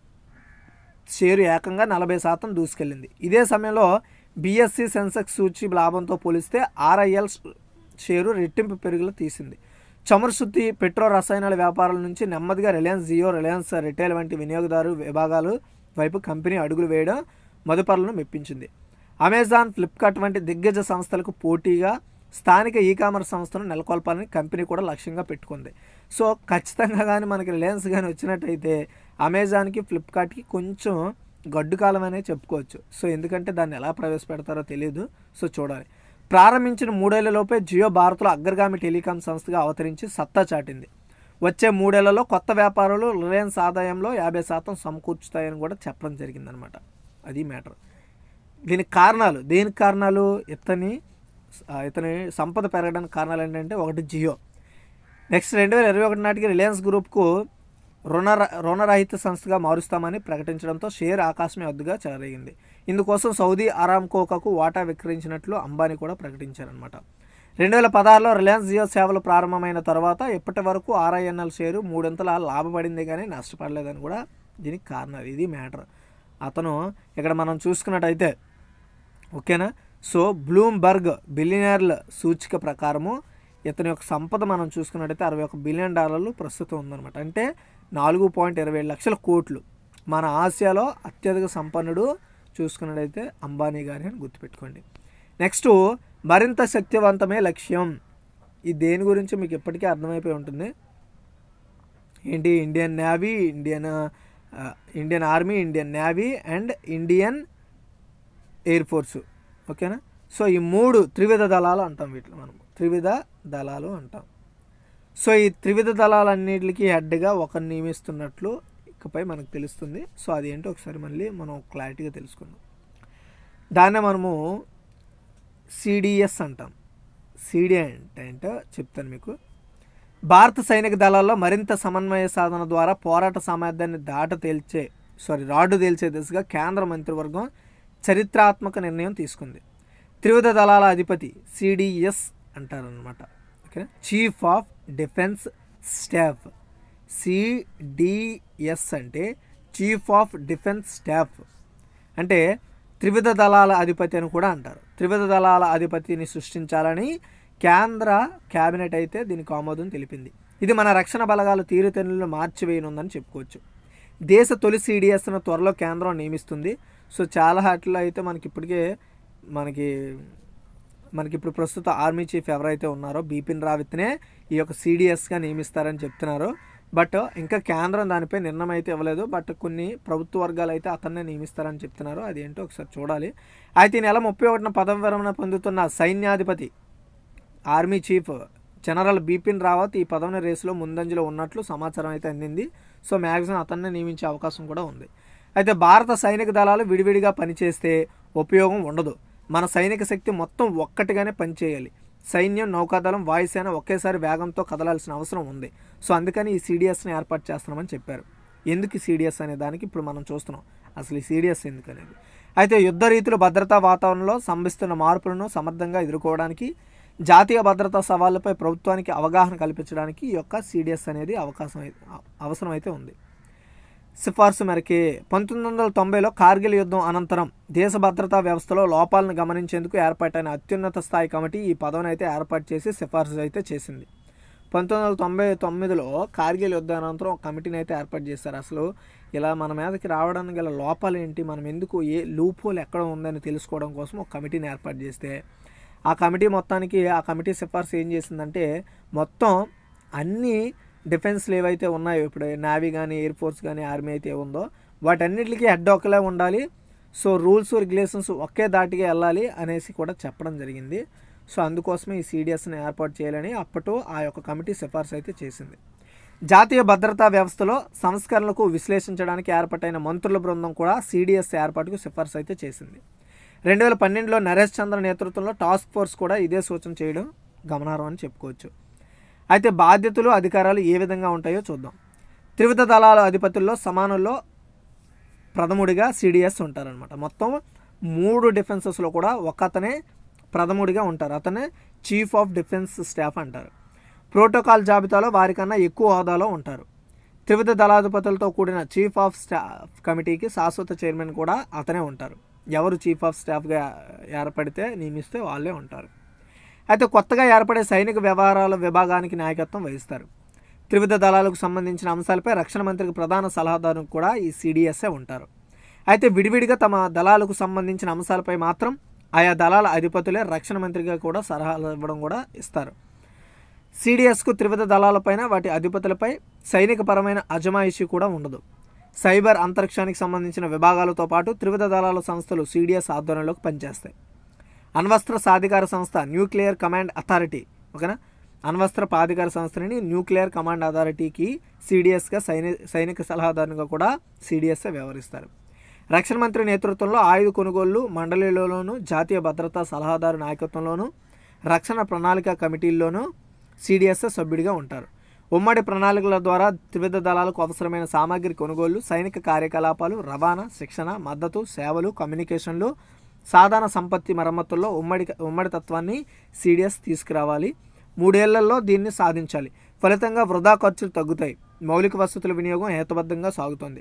షేరు ఏకంగా నలభై శాతం దూసుకెళ్ళింది ఇదే సమయంలో బీఎస్సీ సెన్సెక్స్ సూచి లాభంతో పోలిస్తే ఆర్ఐఎల్ షేరు రెట్టింపు పెరుగులు తీసింది చమురు శుద్ధి పెట్రో రసాయనాల వ్యాపారాల నుంచి నెమ్మదిగా రిలయన్స్ జియో రిలయన్స్ రిటైల్ వంటి వినియోగదారు విభాగాలు వైపు కంపెనీ అడుగులు వేయడం మదుపరులను మెప్పించింది అమెజాన్ ఫ్లిప్కార్ట్ వంటి దిగ్గజ సంస్థలకు పోటీగా స్థానిక ఈ కామర్స్ సంస్థను నెలకొల్పాలని కంపెనీ కూడా లక్ష్యంగా పెట్టుకుంది సో ఖచ్చితంగా కానీ మనకి రిలయన్స్ కానీ వచ్చినట్టయితే అమెజాన్కి ఫ్లిప్కార్ట్కి కొంచెం గడ్డు కాలం అనే చెప్పుకోవచ్చు సో ఎందుకంటే దాన్ని ఎలా ప్రవేశపెడతారో తెలియదు సో చూడాలి ప్రారంభించిన మూడేళ్లలోపే జియో భారత్లో అగ్రగామి టెలికాం సంస్థగా అవతరించి సత్తా చాటింది వచ్చే మూడేళ్లలో కొత్త వ్యాపారాలు రిలయన్స్ ఆదాయంలో యాభై శాతం సమకూర్చుతాయని కూడా చెప్పడం జరిగిందనమాట అది మ్యాటర్ దీనికి కారణాలు దేనికి కారణాలు ఇతని ఆ, ఇతని సంపద పెరగడానికి కారణాలు ఏంటంటే ఒకటి జియో నెక్స్ట్ రెండు వేల ఇరవై ఒకటి నాటికి రిలయన్స్ గ్రూప్కు రుణ రుణరహిత సంస్థగా మారుస్తామని ప్రకటించడంతో షేర్ ఆకాశమే వద్దుగా చెలరేగింది ఇందుకోసం సౌదీ అరామ్కోకకు వాటా విక్రయించినట్లు అంబానీ కూడా ప్రకటించారనమాట రెండు వేల పదహారులో రిలయన్స్ జియో సేవలు ప్రారంభమైన తర్వాత ఇప్పటి వరకు ఆర్ఐఎన్ఎల్ షేరు మూడొంతల లాభపడింది కానీ నష్టపడలేదని కూడా దీనికి కారణాలు ఇది మ్యాటర్ అతను ఇక్కడ మనం చూసుకున్నట్టయితే ఓకేనా సో బ్లూంబర్గ్ బిలియనర్ల సూచిక ప్రకారము ఇతని యొక్క సంపద మనం చూసుకున్నట్టయితే అరవై ఒక బిలియన్ డాలర్లు ప్రస్తుతం ఉందన్నమాట అంటే నాలుగు పాయింట్ ఇరవై ఏడు లక్షల కోట్లు మన ఆసియాలో అత్యధిక సంపన్నుడు చూసుకున్నట్టయితే అంబానీ గారి అని గుర్తుపెట్టుకోండి నెక్స్ట్ మరింత శక్తివంతమే లక్ష్యం ఈ దేని గురించి మీకు ఇప్పటికే అర్థమైపోయి ఉంటుంది ఏంటి Indian navy Indian ah, Indian army Indian navy and Indian air force ఓకేనా సో ఈ మూడు త్రివిధ దళాలు అంటాం వీటిలో మనం త్రివిధ దళాలు అంటాం సో ఈ త్రివిధ దళాలన్నిటికీ హెడ్గా ఒకరిని నియమిస్తున్నట్లు ఇకపై మనకు తెలుస్తుంది సో అది ఏంటో ఒకసారి మళ్ళీ మనం క్లారిటీగా తెలుసుకుందాం దాన్నే మనము సిడిఎస్ అంటాం సిడి అంటే ఏంటో చెప్తాను మీకు భారత సైనిక దళాల్లో మరింత సమన్వయ సాధన ద్వారా పోరాట సామర్థ్యాన్ని దాట తేల్చే సారీ రాడ్డు తేల్చే దిశగా కేంద్ర మంత్రివర్గం చరిత్రాత్మక నిర్ణయం తీసుకుంది త్రివిధ దళాల అధిపతి సిడిఎస్ అంటారనమాట okay chief of defence staff CDS అంటే చీఫ్ ఆఫ్ డిఫెన్స్ స్టాఫ్ అంటే త్రివిధ దళాల అధిపతి అని కూడా అంటారు త్రివిధ దళాల అధిపతిని సృష్టించాలని కేంద్ర కేబినెట్ అయితే దీనికి ఆమోదం తెలిపింది ఇది మన రక్షణ బలగాల తీరుతెన్నులను మార్చివేయనుందని చెప్పుకోవచ్చు దేశ తొలి సిడిఎస్ను త్వరలో కేంద్రం నియమిస్తుంది సో చాలా వాటిలో అయితే మనకి ఇప్పటికే మనకి మనకి ఇప్పుడు ప్రస్తుత ఆర్మీ చీఫ్ ఎవరైతే ఉన్నారో బిపిన్ రావిత్నే ఈ యొక్క సిడిఎస్గా నియమిస్తారని చెప్తున్నారు బట్ ఇంకా కేంద్రం దానిపై నిర్ణయం అయితే ఇవ్వలేదు బట్ కొన్ని ప్రభుత్వ వర్గాలు అయితే అతన్నే నియమిస్తారని చెప్తున్నారు అది ఏంటో ఒకసారి చూడాలి అయితే ఈ నెల ముప్పై ఒకటిన పదవి విరమణ పొందుతున్న సైన్యాధిపతి army chief general Bipin Rawat ఈ పదవిని రేసులో ముందంజలో ఉన్నట్లు సమాచారం అయితే అందింది సో మ్యాక్సిమం అతన్నే నియమించే అవకాశం కూడా ఉంది అయితే భారత సైనిక దళాలు విడివిడిగా పనిచేస్తే ఉపయోగం ఉండదు మన సైనిక శక్తి మొత్తం ఒక్కటిగానే పనిచేయాలి సైన్యం నౌకాదళం వాయుసేన ఒకేసారి వేగంతో కదలాల్సిన అవసరం ఉంది సో అందుకని ఈ సిడిఎస్ని ఏర్పాటు చేస్తున్నామని చెప్పారు ఎందుకు ఈ సిడిఎస్ అనే దానికి ఇప్పుడు మనం చూస్తున్నాం అసలు ఈ సిడిఎస్ ఎందుకు అనేది అయితే యుద్ధ రీతులు భద్రతా వాతావరణంలో సంభిస్తున్న మార్పులను సమర్థంగా ఎదుర్కోవడానికి జాతీయ భద్రతా సవాళ్లపై ప్రభుత్వానికి అవగాహన కల్పించడానికి ఈ యొక్క సిడిఎస్ అనేది అవకాశం అయి- అవసరం అయితే ఉంది సిఫార్సు మేరకే పంతొమ్మిది వందల తొంభైలో కార్గిల్ యుద్ధం అనంతరం దేశ భద్రతా వ్యవస్థలో లోపాలను గమనించేందుకు ఏర్పాటైన అత్యున్నత స్థాయి కమిటీ ఈ పదవిని అయితే ఏర్పాటు చేసి సిఫార్సు అయితే చేసింది పంతొమ్మిది వందల తొంభై తొమ్మిదిలో కార్గిల్ యుద్ధ అనంతరం ఒక కమిటీని అయితే ఏర్పాటు చేశారు అసలు ఇలా మన మీదకి రావడానికి గల లోపాలు ఏంటి మనం ఎందుకు ఏ లూప్ హోల్ ఎక్కడ ఉందని తెలుసుకోవడం కోసం ఒక కమిటీని ఏర్పాటు చేస్తే ఆ కమిటీ మొత్తానికి ఆ కమిటీ సిఫార్సు ఏం చేసిందంటే మొత్తం అన్ని డిఫెన్స్లు ఏవైతే ఉన్నాయో ఇప్పుడు నేవీ కానీ ఎయిర్ ఫోర్స్ కానీ ఆర్మీ అయితే ఉందో వాటన్నిటికీ హెడ్ ఒకలే ఉండాలి సో రూల్స్ రెగ్యులేషన్స్ ఒకే దాటిగా వెళ్ళాలి అనేసి కూడా చెప్పడం జరిగింది సో అందుకోసమే ఈ సిడిఎస్ని ఏర్పాటు చేయాలని అప్పట్లో ఆ యొక్క కమిటీ సిఫార్సు అయితే చేసింది జాతీయ భద్రతా వ్యవస్థలో సంస్కరణలకు విశ్లేషించడానికి ఏర్పాటైన మంత్రుల బృందం కూడా సిడిఎస్ ఏర్పాటుకు సిఫార్సు అయితే చేసింది రెండు వేల పన్నెండులో నరేష్ చంద్ర నేతృత్వంలో టాస్క్ ఫోర్స్ కూడా ఇదే సూచన చేయడం గమనార్హం అని చెప్పుకోవచ్చు అయితే బాధ్యతలు అధికారాలు ఏ విధంగా ఉంటాయో చూద్దాం త్రివిధ దళాల అధిపతుల్లో సమానుల్లో ప్రథముడిగా సిడిఎస్ ఉంటారనమాట మొత్తం మూడు డిఫెన్సెస్లో కూడా ఒక అతనే ప్రథముడిగా ఉంటారు అతనే చీఫ్ ఆఫ్ డిఫెన్స్ స్టాఫ్ అంటారు ప్రోటోకాల్ జాబితాలో వారికన్నా ఎక్కువ హోదాలో ఉంటారు త్రివిధ దళాధిపతులతో కూడిన చీఫ్ ఆఫ్ స్టాఫ్ కమిటీకి శాశ్వత చైర్మన్ కూడా అతనే ఉంటారు ఎవరు చీఫ్ ఆఫ్ స్టాఫ్గా ఏర్పడితే నియమిస్తే వాళ్ళే ఉంటారు అయితే కొత్తగా ఏర్పడే సైనిక వ్యవహారాల విభాగానికి నాయకత్వం వహిస్తారు త్రివిధ దళాలకు సంబంధించిన అంశాలపై రక్షణ మంత్రికి ప్రధాన సలహాదారు కూడా ఈ సిడిఎస్ఏ ఉంటారు అయితే విడివిడిగా తమ దళాలకు సంబంధించిన అంశాలపై మాత్రం ఆయా దళాల అధిపతులే రక్షణ మంత్రిగా కూడా సలహాలు ఇవ్వడం కూడా ఇస్తారు సిడిఎస్కు త్రివిధ దళాలపైన వాటి అధిపతులపై సైనికపరమైన అజమాయిషీ కూడా ఉండదు సైబర్ అంతరిక్షానికి సంబంధించిన విభాగాలతో పాటు త్రివిధ దళాల సంస్థలు సిడిఎస్ ఆధ్వర్యంలోకి పనిచేస్తాయి అణ్వస్త్ర సాధికార సంస్థ న్యూక్లియర్ కమాండ్ అథారిటీ ఓకేనా అణ్వస్త్ర ప్రాధికార సంస్థని న్యూక్లియర్ కమాండ్ అథారిటీకి సిడిఎస్గా సైని సైనిక సలహాదారునిగా కూడా సిడిఎస్ఏ వ్యవహరిస్తారు రక్షణ మంత్రి నేతృత్వంలో ఆయుధ కొనుగోళ్లు మండలిలోనూ జాతీయ భద్రతా సలహాదారు నాయకత్వంలోనూ రక్షణ ప్రణాళిక కమిటీల్లోనూ సిడిఎస్ఏ సభ్యుడిగా ఉంటారు ఉమ్మడి ప్రణాళికల ద్వారా త్రివిధ దళాలకు అవసరమైన సామాగ్రి కొనుగోళ్లు సైనిక కార్యకలాపాలు రవాణా శిక్షణ మద్దతు సేవలు కమ్యూనికేషన్లు సాధారణ సంపత్తి మరమ్మతుల్లో ఉమ్మడి ఉమ్మడి తత్వాన్ని సిడిఎస్ తీసుకురావాలి మూడేళ్లలో దీన్ని సాధించాలి ఫలితంగా వృధా ఖర్చులు తగ్గుతాయి మౌలిక వసతుల వినియోగం హేతుబద్ధంగా సాగుతుంది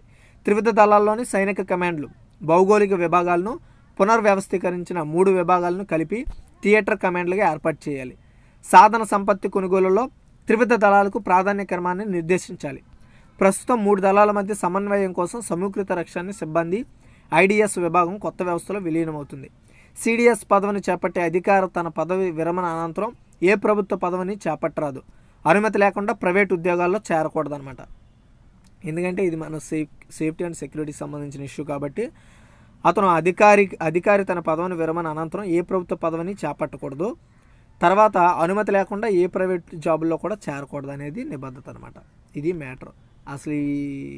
త్రివిధ దళాల్లోని సైనిక కమాండ్లు భౌగోళిక విభాగాలను పునర్వ్యవస్థీకరించిన మూడు విభాగాలను కలిపి థియేటర్ కమాండ్లుగా ఏర్పాటు చేయాలి సాధన సంపత్తి కొనుగోలులో త్రివిధ దళాలకు ప్రాధాన్య క్రమాన్ని నిర్దేశించాలి ప్రస్తుతం మూడు దళాల మధ్య సమన్వయం కోసం సమీకృత రక్షణ సిబ్బంది ఐడిఎస్ విభాగం కొత్త వ్యవస్థలో విలీనమవుతుంది సిడిఎస్ పదవిని చేపట్టే అధికారం తన పదవి విరమణ అనంతరం ఏ ప్రభుత్వ పదవిని చేపట్టరాదు అనుమతి లేకుండా ప్రైవేట్ ఉద్యోగాల్లో చేరకూడదన్నమాట ఎందుకంటే ఇది మన సేఫ్ సేఫ్టీ అండ్ సెక్యూరిటీకి సంబంధించిన ఇష్యూ కాబట్టి అతను అధికారి అధికారి తన పదవిని విరమణ అనంతరం ఏ ప్రభుత్వ పదవిని చేపట్టకూడదు తర్వాత అనుమతి లేకుండా ఏ ప్రైవేట్ జాబుల్లో కూడా చేరకూడదు అనేది నిబద్ధత అనమాట ఇది మ్యాటర్ అసలు ఈ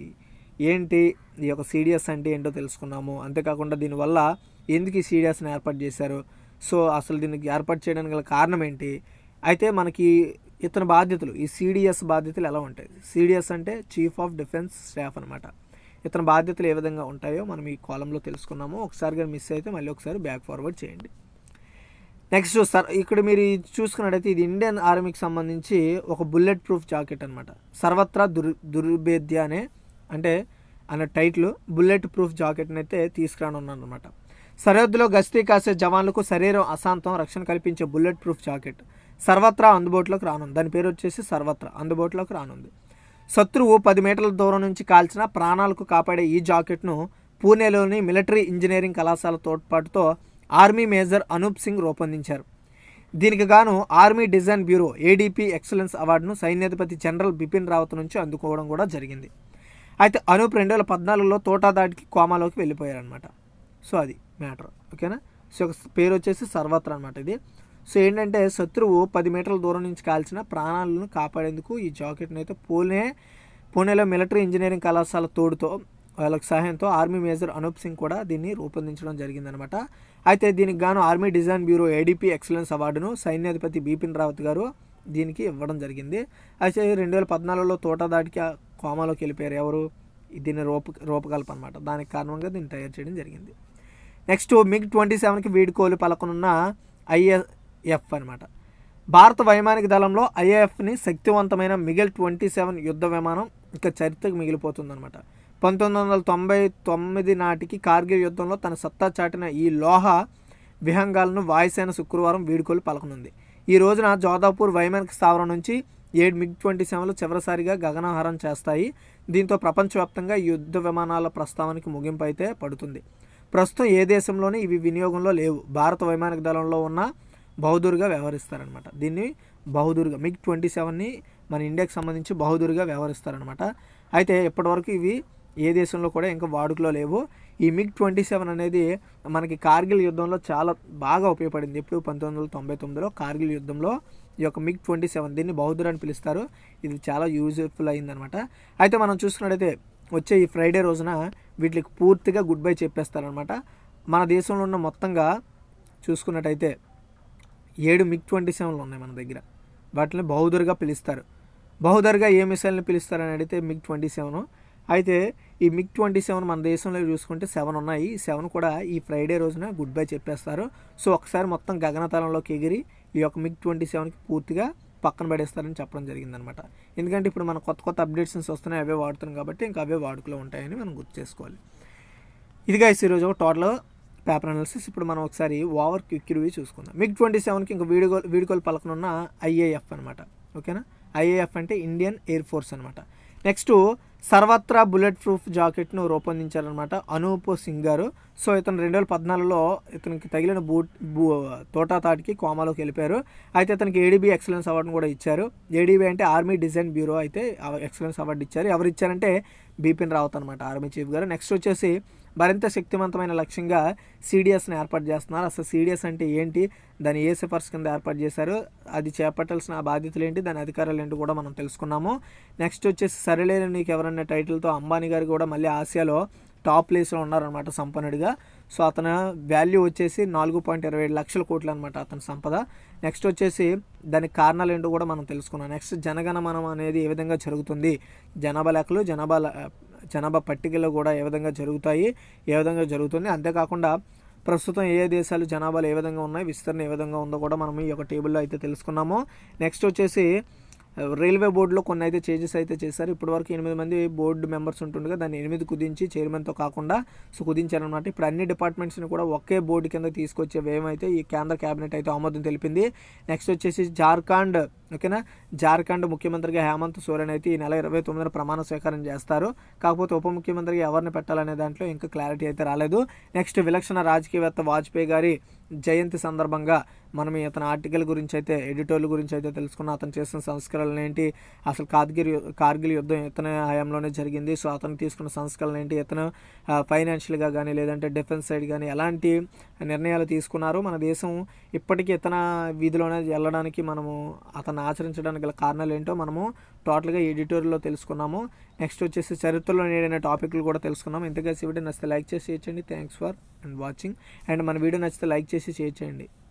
ఏంటి ఈ యొక్క సీడిఎస్ అంటే ఏంటో తెలుసుకున్నాము అంతేకాకుండా దీనివల్ల ఎందుకు ఈ సీడిఎస్ని ఏర్పాటు చేశారు సో అసలు దీనికి ఏర్పాటు చేయడానికి గల కారణం ఏంటి అయితే మనకి ఇతని బాధ్యతలు ఈ సీడిఎస్ బాధ్యతలు ఎలా ఉంటాయి సీడిఎస్ అంటే చీఫ్ ఆఫ్ డిఫెన్స్ స్టాఫ్ అనమాట ఇతని బాధ్యతలు ఏ విధంగా ఉంటాయో మనం ఈ కాలంలో తెలుసుకున్నాము ఒకసారి కానీ మిస్ అయితే మళ్ళీ ఒకసారి బ్యాక్ ఫార్వర్డ్ చేయండి నెక్స్ట్ సర్ ఇక్కడ మీరు ఇది చూసుకున్నట్టయితే ఇది ఇండియన్ ఆర్మీకి సంబంధించి ఒక బుల్లెట్ ప్రూఫ్ జాకెట్ అనమాట సర్వత్రా దుర్ దుర్భేద్య అనే అంటే అనే టైటిల్ బుల్లెట్ ప్రూఫ్ జాకెట్ని అయితే తీసుకురానున్నాను అనమాట సరిహద్దులో గస్తీ కాసే జవాన్లకు శరీరం అశాంతం రక్షణ కల్పించే బుల్లెట్ ప్రూఫ్ జాకెట్ సర్వత్రా అందుబాటులోకి రానుంది దాని పేరు వచ్చేసి సర్వత్రా అందుబాటులోకి రానుంది శత్రువు పది మీటర్ల దూరం నుంచి కాల్చిన ప్రాణాలకు కాపాడే ఈ జాకెట్ను పూణేలోని మిలిటరీ ఇంజనీరింగ్ కళాశాల తోడ్పాటుతో ఆర్మీ మేజర్ అనూప్ సింగ్ రూపొందించారు దీనికి గాను army design bureau ADP excellence అవార్డును సైన్యాధిపతి జనరల్ బిపిన్ రావత్ నుంచి అందుకోవడం కూడా జరిగింది అయితే అనూప్ రెండు వేల పద్నాలుగులో తోటాదాడికి కోమాలోకి వెళ్ళిపోయారనమాట సో అది మ్యాటర్ ఓకేనా సో ఒక పేరు వచ్చేసి సర్వత్ర అనమాట ఇది సో ఏంటంటే శత్రువు పది మీటర్ల దూరం నుంచి కాల్చిన ప్రాణాలను కాపాడేందుకు ఈ జాకెట్ని అయితే పూణే పూణేలో మిలిటరీ ఇంజనీరింగ్ కళాశాల తోడుతో వాళ్ళకి సహాయంతో ఆర్మీ మేజర్ అనూప్ సింగ్ కూడా దీన్ని రూపొందించడం జరిగిందనమాట అయితే దీనికి గాను army design bureau ADP excellence అవార్డును సైన్యాధిపతి బిపిన్ రావత్ గారు దీనికి ఇవ్వడం జరిగింది అయితే రెండు వేల పద్నాలుగులో తోటదాడికి ఆ కోమాలోకి వెళ్ళిపోయారు ఎవరు దీన్ని రూప రూపకల్ప అనమాట దానికి కారణంగా దీన్ని తయారు చేయడం జరిగింది నెక్స్ట్ మిగ్ ట్వంటీ సెవెన్కి వీడుకోలు పలకనున్న ఐఏఎఫ్ అనమాట భారత వైమానిక దళంలో ఐఏఎఫ్ని శక్తివంతమైన మిగిల్ ట్వంటీ సెవెన్ యుద్ధ విమానం ఇంకా చరిత్రకు మిగిలిపోతుందన్నమాట పంతొమ్మిది వందల తొంభై తొమ్మిది నాటికి కార్గిల్ యుద్ధంలో తన సత్తా చాటిన ఈ లోహ విహంగాలను వాయుసేన శుక్రవారం వీడుకోలు పలకనుంది ఈ రోజున జోధాపూర్ వైమానిక స్థావరం నుంచి ఏడు మిగ్ ట్వంటీ సెవెన్లు చివరిసారిగా గగనాహారం చేస్తాయి దీంతో ప్రపంచవ్యాప్తంగా ఈ యుద్ధ విమానాల ప్రస్తావనకి ముగింపు అయితే పడుతుంది ప్రస్తుతం ఏ దేశంలోని ఇవి వినియోగంలో లేవు భారత వైమానిక దళంలో ఉన్న బహుదూర్గా వ్యవహరిస్తారనమాట దీన్ని బహుదూర్గా మిగ్ ట్వంటీ సెవెన్ని మన ఇండియాకి సంబంధించి బహుదూర్గా వ్యవహరిస్తారనమాట అయితే ఇప్పటివరకు ఇవి ఏ దేశంలో కూడా ఇంకా వాడుకలో లేవు ఈ మిగ్ ట్వంటీ సెవెన్ అనేది మనకి కార్గిల్ యుద్ధంలో చాలా బాగా ఉపయోగపడింది ఎప్పుడు పంతొమ్మిది వందల తొంభై తొమ్మిదిలో కార్గిల్ యుద్ధంలో ఈ యొక్క మిగ్ ట్వంటీ సెవెన్ దీన్ని బహుదూర్ అని పిలుస్తారు ఇది చాలా యూజ్ఫుల్ అయిందనమాట అయితే మనం చూసుకున్నట్టయితే వచ్చే ఈ ఫ్రైడే రోజున వీటికి పూర్తిగా గుడ్ బై చెప్పేస్తారనమాట మన దేశంలో ఉన్న మొత్తంగా చూసుకున్నట్టయితే ఏడు మిగ్ ట్వంటీ సెవెన్లు ఉన్నాయి మన దగ్గర వాటిని బహుదూర్గా పిలుస్తారు బహుదూర్గా ఏ మిసైల్ని పిలుస్తారని అడిగితే మిగ్ ట్వంటీ సెవెన్ అయితే ఈ మిగ్ ట్వంటీ సెవెన్ మన దేశంలో చూసుకుంటే సెవెన్ ఉన్నాయి ఈ సెవెన్ కూడా ఈ ఫ్రైడే రోజున గుడ్ బై చెప్పేస్తారు సో ఒకసారి మొత్తం గగనతలంలోకి ఎగిరి ఈ యొక్క మిగ్ ట్వంటీ సెవెన్కి పూర్తిగా పక్కన పడేస్తారని చెప్పడం జరిగిందనమాట ఎందుకంటే ఇప్పుడు మన కొత్త కొత్త అప్డేట్స్ వస్తున్నాయి అవే వాడుతున్నాం కాబట్టి ఇంకా అవే వాడుకలో ఉంటాయని మనం గుర్తు చేసుకోవాలి ఇదిగా ఈరోజు టోటల్ పేపర్ అనాలిసిస్ ఇప్పుడు మనం ఒకసారి ఓవర్ క్విక్ రివ్యూ చూసుకుందాం మిగ్ ట్వంటీ సెవెన్కి ఇంకా వీడియో వీడియోలు పలకనున్న ఐఏఎఫ్ అనమాట ఓకేనా ఐఏఎఫ్ అంటే ఇండియన్ ఎయిర్ ఫోర్స్ అనమాట నెక్స్ట్ సర్వత్రా బుల్లెట్ ప్రూఫ్ జాకెట్ను రూపొందించారనమాట అనూప్ సింగ్ గారు సో ఇతను రెండు వేల పద్నాలుగులో ఇతనికి తగిలిన బూట్ బూ తోటా తాటికి కోమాలోకి వెళ్ళిపోయారు అయితే ఇతనికి ఏడీబీ ఎక్సలెన్స్ అవార్డును కూడా ఇచ్చారు ఏడీబీ అంటే ఆర్మీ డిజైన్ బ్యూరో అయితే ఎక్సలెన్స్ అవార్డు ఇచ్చారు ఎవరు ఇచ్చారంటే బిపిన్ రావత్ అనమాట ఆర్మీ చీఫ్ గారు నెక్స్ట్ వచ్చేసి మరింత శక్తివంతమైన లక్ష్యంగా సిడిఎస్ని ఏర్పాటు చేస్తున్నారు అసలు సిడిఎస్ అంటే ఏంటి దాని ఏ సిఫార్సు కింద ఏర్పాటు చేశారు అది చేపట్టాల్సిన బాధ్యతలు ఏంటి దాని అధికారాలు ఏంటి కూడా మనం తెలుసుకున్నాము నెక్స్ట్ వచ్చేసి సరిలేని నీకు ఎవరన్నా టైటిల్తో అంబానీ గారు కూడా మళ్ళీ ఆసియాలో టాప్ ప్లేస్లో ఉన్నారనమాట సంపన్నుడిగా సో అతని వాల్యూ వచ్చేసి నాలుగు పాయింట్ ఇరవై ఏడు లక్షల కోట్లు అనమాట అతని సంపద నెక్స్ట్ వచ్చేసి దానికి కారణాలు ఏంటో కూడా మనం తెలుసుకున్నాం నెక్స్ట్ జనగణమనం అనేది ఏ విధంగా జరుగుతుంది జనాభా లెక్కలు జనాభా జనాభా పట్టికలు కూడా ఏ విధంగా జరుగుతాయి ఏ విధంగా జరుగుతుంది అంతేకాకుండా ప్రస్తుతం ఏ దేశాలు జనాభాలు ఏ విధంగా ఉన్నాయి విస్తరణ ఏ విధంగా ఉందో కూడా మనం ఈ యొక్క టేబుల్లో అయితే తెలుసుకున్నాము నెక్స్ట్ వచ్చేసి రైల్వే బోర్డులో కొన్ని అయితే చేంజెస్ అయితే చేశారు ఇప్పటివరకు ఎనిమిది మంది బోర్డు మెంబర్స్ ఉంటుండగా దాన్ని ఎనిమిది కుదించి చైర్మన్తో కాకుండా సో కుదించారనమాట ఇప్పుడు అన్ని డిపార్ట్మెంట్స్ని కూడా ఒకే బోర్డు కింద తీసుకొచ్చే వ్యయం అయితే ఈ కేంద్ర కేబినెట్ అయితే ఆమోదం తెలిపింది నెక్స్ట్ వచ్చేసి జార్ఖండ్ ఓకేనా జార్ఖండ్ ముఖ్యమంత్రిగా హేమంత్ సోరెన్ అయితే ఈ నెల ఇరవై తొమ్మిదిన ప్రమాణ స్వీకారం చేస్తారు కాకపోతే ఉప ముఖ్యమంత్రిగా ఎవరిని పెట్టాలనే దాంట్లో ఇంకా క్లారిటీ అయితే రాలేదు నెక్స్ట్ విలక్షణ రాజకీయవేత్త వాజ్పేయి గారి జయంతి సందర్భంగా మనం ఇతని ఆర్టికల్ గురించి అయితే ఎడిటోర్ల గురించి అయితే తెలుసుకున్న అతను చేసిన సంస్కరణలు ఏంటి అసలు కార్గిల్ యు- కార్గిల్ యుద్ధం ఇతని హయాంలోనే జరిగింది సో అతను తీసుకున్న సంస్కరణలు ఏంటి ఇతను ఫైనాన్షియల్గా కానీ లేదంటే డిఫెన్స్ సైడ్ కానీ ఎలాంటి నిర్ణయాలు తీసుకున్నారు మన దేశం ఇప్పటికీ ఇతన వీధిలోనే వెళ్ళడానికి మనము అతను ఆచరించడానికి గల కారణాలు ఏంటో మనము టోటల్గా ఎడిటోర్లో తెలుసుకున్నాము నెక్స్ట్ వచ్చేసి చరిత్రలో నేడైన టాపిక్లు కూడా తెలుసుకున్నాము ఇంతగా వీడియో నచ్చితే లైక్ చేసి చేయొచ్చండి thanks for and watching and మన వీడియో నచ్చితే లైక్ చేసి చేయొచ్చండి